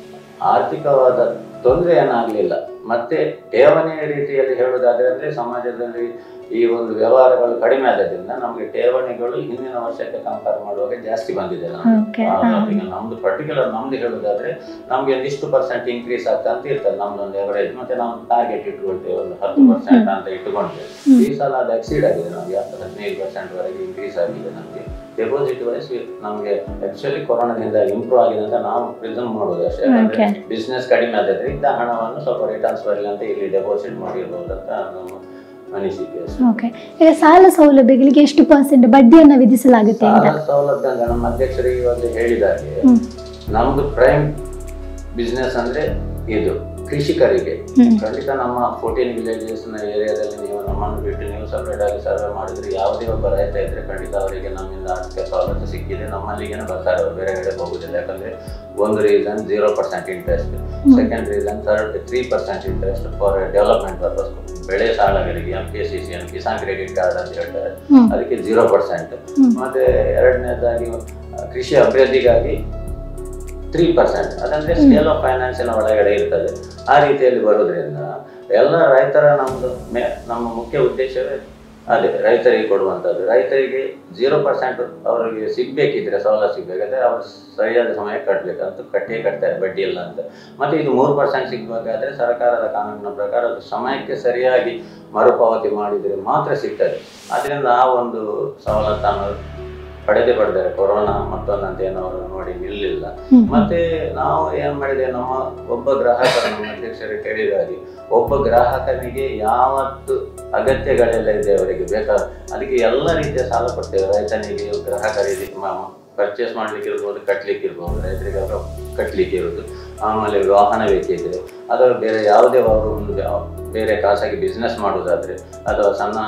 ಆರ್ಥಿಕವಾದ ತೊಂದರೆ ಏನಾಗಲಿಲ್ಲ ಮತ್ತೆ ಠೇವಣಿ ರೀತಿಯಲ್ಲಿ ಹೇಳುವುದಾದ್ರೆ ಅಂದ್ರೆ ಸಮಾಜದಲ್ಲಿ ಈ ಒಂದು ವ್ಯವಹಾರಗಳು ಕಡಿಮೆ ಆದದ್ರಿಂದ ನಮಗೆ ಠೇವಣಿಗಳು ಹಿಂದಿನ ವರ್ಷಕ್ಕೆ ಕಂಪೇರ್ ಮಾಡುವಾಗ ಜಾಸ್ತಿ ಬಂದಿದೆ ನಮ್ಗೆ. Okay, ಆ, ಹಾ. ಈಗ ನಮ್ದು ಪರ್ಟಿಕ್ಯುಲರ್ ನಮ್ದು ಹೇಳುದಾದ್ರೆ ನಮ್ಗೆ ಒಂದಿಷ್ಟು ಪರ್ಸೆಂಟ್ ಇನ್ಕ್ರೀಸ್ ಆಗ್ತಾ ಅಂತ ಇರ್ತದೆ ನಮ್ದೊಂದು ಎವರೇಜ್ ಮತ್ತೆ ನಾವು ಟಾರ್ಗೆಟ್ ಇಟ್ಕೊಳ್ತೇವೆ ಒಂದು ಹತ್ತು ಪರ್ಸೆಂಟ್ ಅಂತ ಇಟ್ಕೊಂಡ್ರೆ ಈ ಸಲ ಅದು ಎಕ್ಸೀಡ್ ಆಗಿದೆ ನಮ್ಗೆ ಹತ್ತು ಹದಿನೈದು ಪರ್ಸೆಂಟ್ ವರೆಗೆ ಇನ್ಕ್ರೀಸ್ ಆಗಿದೆ ನಮಗೆ ಡೆಪಾಸಿಟ್ ವೈಸ್ ನಮಗೆ ಆಕ್ಚುಲಿ ಕೊರೋನಾದಿಂದ ಇಂಪ್ರೂವ್ ಆಗಿದೆ ಅಂತ ನಾವು ಪ್ರಿಸಮ್ ಮಾಡೋದು ಅಷ್ಟೇ ಯಾಕಂದ್ರೆ Okay. ಬಿಸ್ನೆಸ್ ಕಡಿಮೆ ಆದ್ರಿಂದ ಹಣವನ್ನು ಸ್ವಲ್ಪ ರಿಟರ್ನ್ಸ್ ಬರಲಿ ಅಂತ ಇಲ್ಲಿ ಡೆಪಾಸಿಟ್ ಮಾಡಿರ್ಬೋದು ಅಂತ ನಮ್ಮ ಅನಿಸಿಕೆ ಅಷ್ಟೇ. ಓಕೆ ಈಗ ಸಾಲ ಸೌಲಭ್ಯಗಳಿಗೆ ಎಷ್ಟು ಪರ್ಸೆಂಟ್ ಬಡ್ಡಿಯನ್ನು ವಿಧಿಸಲಾಗುತ್ತೆ ಅಂತ ಸಾಲ ಸೌಲಭ್ಯ ಅಂದ್ರೆ ನಮ್ಮ ಅಧ್ಯಕ್ಷರಿಗೆ ಇವತ್ತು ಹೇಳಿದಾಗೆ ಹ್ಮ್. ನಮ್ದು ಪ್ರೈಮ್ ಬಿಸ್ನೆಸ್ ಅಂದ್ರೆ ಇದು ಕೃಷಿಕರಿಗೆ ಹ್ಮ್. ಖಂಡಿತ ನಮ್ಮ ಫೋರ್ಟೀನ್ ವಿಲೇಜಸ್ ನ ಏರಿಯಾದಲ್ಲಿ ನೀವು ನಮ್ಮನ್ನು ಬಿಟ್ಟು ನೀವು ಸಪರೇಟ್ ಆಗಿ ಸರ್ವೆ ಮಾಡಿದ್ರೆ ಯಾವುದೇ ಒಬ್ಬ ರೈತ ಇದ್ರೆ ಖಂಡಿತ ಅವರಿಗೆ ನಮ್ಮಿಂದ ಆರ್ಥಿಕ ಸವಲತ್ತು ಸಿಕ್ಕಿದೆ ನಮ್ಮಲ್ಲಿಗೇನೆ ಬರ್ತಾರೆ ಅವರು ಬೇರೆ ಕಡೆ ಹೋಗುದಿಲ್ಲ ಯಾಕಂದ್ರೆ ಒಂದು reason zero percent interest second reason third three percent interest for development purpose ಬೆಳೆ ಸಾಲಗಳಿಗೆ M K C C M Kisan credit card ಅಂತ ಹೇಳ್ತಾರೆ ಹ್ಮ್. ಅದಕ್ಕೆ ಜೀರೋ ಪರ್ಸೆಂಟ್ ಹ್ಮ್. ಮತ್ತೆ ಎರಡನೇದಾಗಿ ಆ, ಕೃಷಿ ಅಭಿವೃದ್ಧಿಗಾಗಿ ತ್ರೀ ಪರ್ಸೆಂಟ್ ಅದಂದ್ರೆ ಸ್ಕೇಲ್ ಆಫ್ ಫೈನಾನ್ಸಿನ ಒಳಗಡೆ ಇರ್ತದೆ ಆ ರೀತಿಯಲ್ಲಿ ಬರೋದ್ರಿಂದ ಎಲ್ಲ ರೈತರ ನಮ್ದು ಮೇ ನಮ್ಮ ಮುಖ್ಯ ಉದ್ದೇಶವೇ ಅದೇ ರೈತರಿಗೆ ಕೊಡುವಂಥದ್ದು ರೈತರಿಗೆ ಜೀರೋ ಪರ್ಸೆಂಟ್ ಅವರಿಗೆ ಸಿಗ್ಬೇಕಿದ್ರೆ ಸವಲತ್ತು ಸಿಗ್ಬೇಕಾದ್ರೆ ಅವ್ರು ಸರಿಯಾದ ಸಮಯ ಕಟ್ಟಬೇಕಂತ ಕಟ್ಟಿಯೇ ಕಟ್ತಾರೆ ಬಡ್ಡಿ ಇಲ್ಲ ಅಂತ ಮತ್ತೆ ಇದು ಮೂರು ಪರ್ಸೆಂಟ್ ಸಿಗ್ಬೇಕಾದ್ರೆ ಸರ್ಕಾರದ ಕಾನೂನಿನ ಪ್ರಕಾರ ಅದು ಸಮಯಕ್ಕೆ ಸರಿಯಾಗಿ ಮರುಪಾವತಿ ಮಾಡಿದರೆ ಮಾತ್ರ ಸಿಗ್ತದೆ ಅದರಿಂದ ಆ ಒಂದು ಸವಲತ್ತನ್ನು ಪಡೆದೇ ಪಡೆದರೆ ಕೊರೋನಾ ಮತ್ತೊಂದಂತ ಏನೋ ಅವರು ನೋಡಿ ನಿಲ್ಲಿಲ್ಲ ಹ್ಮ್. ಮತ್ತೆ ನಾವು ಏನ್ ಮಾಡಿದೆ ನಮ್ಮ ಒಬ್ಬ ಗ್ರಾಹಕರು ನಮ್ಮ ಅಧ್ಯಕ್ಷರು ಕೇಳಿದಾಗೆ ಒಬ್ಬ ಗ್ರಾಹಕನಿಗೆ ಯಾವತ್ತು ಅಗತ್ಯಗಳೆಲ್ಲ ಇದೆ ಅವರಿಗೆ ಬೇಕಾದ ಅದಕ್ಕೆ ಎಲ್ಲ ರೀತಿಯ ಸಾಲ ಕೊಡ್ತೇವೆ ರೈತನಿಗೆ ಗ್ರಾಹಕರಿಗೆ ಪರ್ಚೇಸ್ ಮಾಡ್ಲಿಕ್ಕೆ ಇರ್ಬೋದು ಕಟ್ಲಿಕ್ಕೆ ಇರ್ಬೋದು ರೈತರಿಗೆ ಅವರು ಕಟ್ಲಿಕ್ಕೆ ಇರೋದು ಆಮೇಲೆ ವಾಹನ ಬೇಕಿದ್ರೆ ಅಥವಾ ಬೇರೆ ಯಾವುದೇ ಅವರು ಒಂದು ವ್ಯಾವ- ಬೇರೆ ಖಾಸಗಿ ಬಿಸ್ನೆಸ್ ಮಾಡೋದಾದ್ರೆ ಅಥವಾ ಸಣ್ಣ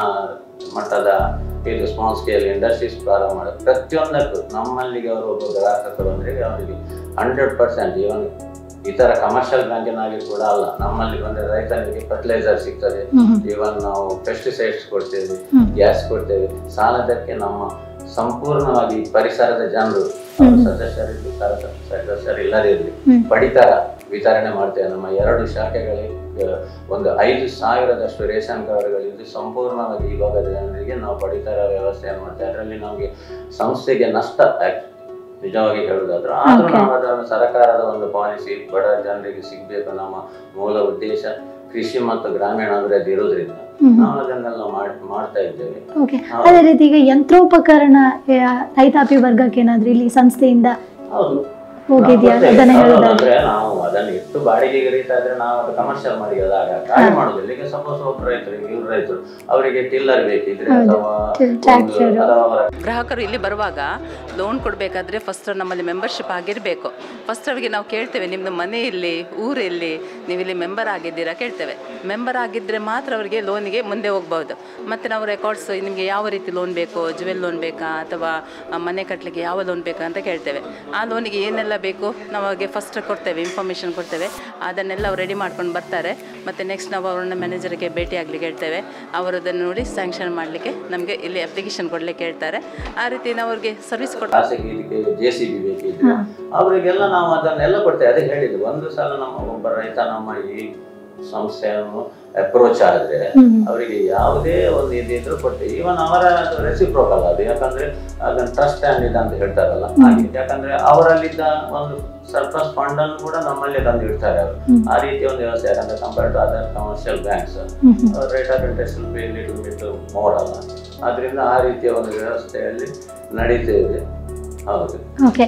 ಮಟ್ಟದ ಇದು ಸ್ಮಾಲ್ ಸ್ಕೇಲ್ ಇಂಡಸ್ಟ್ರೀಸ್ ಪ್ರಾರಂಭ ಮಾಡೋದು ಪ್ರತಿಯೊಂದಕ್ಕೂ ನಮ್ಮಲ್ಲಿಗೆ ಅವರು ಒಬ್ಬ ಗ್ರಾಹಕರು ಅಂದ್ರೆ ಅವರಿಗೆ ಹಂಡ್ರೆಡ್ ಪರ್ಸೆಂಟ್ ಇವನ್ ಇತರ ಕಮರ್ಷಿಯಲ್ ಬ್ಯಾಂಕಿನಾಗಿ ಕೂಡ ಅಲ್ಲ ನಮ್ಮಲ್ಲಿ ಬಂದ್ರೆ ರೈತನಿಗೆ ಫರ್ಟಿಲೈಸರ್ ಸಿಗ್ತದೆ ಹ್ಮ್. ಇವನ್ ನಾವು ಪೆಸ್ಟಿಸೈಡ್ಸ್ ಕೊಡ್ತೇವೆ ಹ್ಮ್. ಗ್ಯಾಸ್ ಕೊಡ್ತೇವೆ ಸಾಲದಕ್ಕೆ ನಮ್ಮ ಸಂಪೂರ್ಣವಾಗಿ ಪರಿಸರದ ಜನರು ಹ್ಮ್. ಸದಸ್ಯರಿದ್ದು ಸರ- ಸದಸ್ಯರಿಲ್ಲದೇ ಇರಲಿ ಹ್ಮ್. ಪಡಿತರ ವಿತರಣೆ ಮಾಡ್ತೇವೆ ನಮ್ಮ ಎರಡು ಶಾಖೆಗಳಿಗೆ ಆ, ಒಂದು ಐದು ಸಾವಿರದಷ್ಟು ರೇಷನ್ ಕಾರ್ಡ್ಗಳಿದ್ದು ಸಂಪೂರ್ಣವಾಗಿ ಈ ಭಾಗದ ಜನರಿಗೆ ನಾವು ಪಡಿತರ ವ್ಯವಸ್ಥೆಯನ್ನು ಮಾಡ್ತೇವೆ ಅದರಲ್ಲಿ ನಮಗೆ ಸಂಸ್ಥೆಗೆ ನಷ್ಟ ಆಗ್- ನಿಜವಾಗಿ ಹೇಳುವುದಾದ್ರೆ ಆದ್ರೂ Okay. ನಾವು ಅದನ್ನು ಸರ್ಕಾರದ ಒಂದು ಪಾಲಿಸಿ ಬಡ ಜನರಿಗೆ ಸಿಗ್ಬೇಕು ನಮ್ಮ ಮೂಲ ಉದ್ದೇಶ ಕೃಷಿ ಮತ್ತು ಗ್ರಾಮೀಣ ಅಭಿವೃದ್ಧಿ ಇರೋದ್ರಿಂದ ಹ್ಮ್. ನಾವು ಅದನ್ನೆಲ್ಲ ಮಾಡ್- ಮಾಡ್ತಾ ಇದ್ದೇವೆ ಓಕೆ ಹೌದು. ಅದೇ ರೀತಿ ಈಗ ಯಂತ್ರೋಪಕರಣ ಆ, ರೈತಾಪಿ ವರ್ಗಕ್ಕೆ ಏನಾದ್ರು ಇಲ್ಲಿ ಸಂಸ್ಥೆಯಿಂದ ಹೌದು ಹೋಗಿದ್ಯಾ ನಾವು ಅದನ್ನ ಹೌದು, ಹೇಳುದಾದ್ರೆ ಅಂದ್ರೆ ನಾವು ಅದನ್ನು ಇಟ್ಟು ಬಾಡಿಗೆಗೆ ರೀತಾ ಇದ್ರೆ ನಾವು ಅದು ಕಮರ್ಷಿಯಲ್ ಮಾಡಿ ಅದಾಗ ಖಾಲಿ ಮಾಡುದಿಲ್ಲ ಈಗ ಸಪೋಸ್ ಒಬ್ಬ ರೈತರಿಗೆ ಇವ್ರು ರೈತರು ಅವರಿಗೆ ಟಿಲ್ಲರ್ ಬೇಕಿದ್ರೆ ಹೌದು. ಅಥವಾ Tractor. ಒಂದು- ಅಥವಾ ಅವರ ಗ್ರಾಹಕರು ಇಲ್ಲಿ ಬರುವಾಗ ಲೋನ್ ಕೊಡಬೇಕಾದ್ರೆ ಫಸ್ಟ್ ನಮ್ಮಲ್ಲಿ ಮೆಂಬರ್ಶಿಪ್ ಆಗಿರಬೇಕು ಫಸ್ಟ್ ಅವರಿಗೆ ನಾವು ಕೇಳ್ತೇವೆ ನಿಮ್ಮದು ಮನೆ ಇಲ್ಲಿ ಊರು ಎಲ್ಲಿ ನೀವು ಇಲ್ಲಿ ಮೆಂಬರ್ ಆಗಿದ್ದೀರಾ ಕೇಳ್ತೇವೆ ಮೆಂಬರ್ ಆಗಿದ್ದರೆ ಮಾತ್ರ ಅವರಿಗೆ ಲೋನಿಗೆ ಮುಂದೆ ಹೋಗ್ಬೋದು ಮತ್ತು ನಾವು ರೆಕಾರ್ಡ್ಸ್ ನಿಮಗೆ ಯಾವ ರೀತಿ ಲೋನ್ ಬೇಕು ಜುವೆಲ್ ಲೋನ್ ಬೇಕಾ ಅಥವಾ ಆ, ಮನೆ ಕಟ್ಟಲಿಕ್ಕೆ ಯಾವ ಲೋನ್ ಬೇಕಾ ಅಂತ ಕೇಳ್ತೇವೆ ಆ ಲೋನಿಗೆ ಏನೆಲ್ಲ ಬೇಕು ನಾವು ಅವ್ರಿಗೆ ಫಸ್ಟ್ ಕೊಡ್ತೇವೆ ಇನ್ಫಾರ್ಮೇಷನ್ ಕೊಡ್ತೇವೆ ಅದನ್ನೆಲ್ಲ ಅವ್ರು ರೆಡಿ ಮಾಡ್ಕೊಂಡು ಬರ್ತಾರೆ ಮತ್ತು ನೆಕ್ಸ್ಟ್ ನಾವು ಅವ್ರನ್ನ ಮ್ಯಾನೇಜರ್ಗೆ ಭೇಟಿ ಆಗಲಿಕ್ಕೆ ಹೇಳ್ತೇವೆ ಅವರು ಅದನ್ನು ನೋಡಿ ಸ್ಯಾಂಕ್ಷನ್ ಮಾಡಲಿಕ್ಕೆ ನಮಗೆ ಇಲ್ಲಿ ಅಪ್ಲಿಕೇಶನ್ ಕೊಡಲಿಕ್ಕೆ ಹೇಳ್ತಾರೆ ಆ ರೀತಿ ನಾವು ಅವ್ರಿಗೆ ಸರ್ವಿಸ್ ಕೊಡ್ತೇವೆ ಖಾಸಗಿ ಇದಕ್ಕೆ ಜೆ ಸಿ ಬಿ ಬೇಕಿದ್ರೆ ಅವರಿಗೆಲ್ಲ ನಾವು ಅದನ್ನೆಲ್ಲ ಕೊಡ್ತೇವೆ ಅದೇ ಹೇಳಿದ್ದು ಒಂದು ಸಲ ನಮ್ಮ ಒಬ್ಬ ರೈತ ನಮ್ಮ ಈ ಸಂಸ್ಥೆಯನ್ನು ಅಪ್ರೋಚ್ ಆದ್ರೆ ಹ್ಮ್. ಅವರಿಗೆ ಯಾವುದೇ ಒಂದು ಇದಿದ್ರು ಕೊಡ್ತೇವೆ ಈವನ್ ಅವರ ರೆಸಿಪ್ರೋಕಲ್ ಅದು ಯಾಕಂದ್ರೆ ಅದನ್ನ ಟ್ರಸ್ಟ್ ಅಂಡ್ ಇದು ಅಂತ ಹೇಳ್ತಾರಲ್ಲ ಹಾಗೆ ಯಾಕಂದ್ರೆ ಅವರಲ್ಲಿದ್ದ ಒಂದು ಸರ್ಪ್ಲಸ್ ಫಂಡ್ ಅನ್ನು ಕೂಡ ನಮ್ಮಲ್ಲೇ ತಂದು ಇಡ್ತಾರೆ ಅವರು ಹ್ಮ್. ಆ ರೀತಿಯ ಒಂದು ವ್ಯವಸ್ಥೆ ಯಾಕಂದ್ರೆ compare to other commercial banks hmm hmm. Rate of interest little bit more ಅಲ್ಲ ಆದ್ರಿಂದ ಆ ರೀತಿಯ ಒಂದು ವ್ಯವಸ್ಥೆಯಲ್ಲಿ ನಡೀತಾ ಇದೆ ಹೌದು ಓಕೆ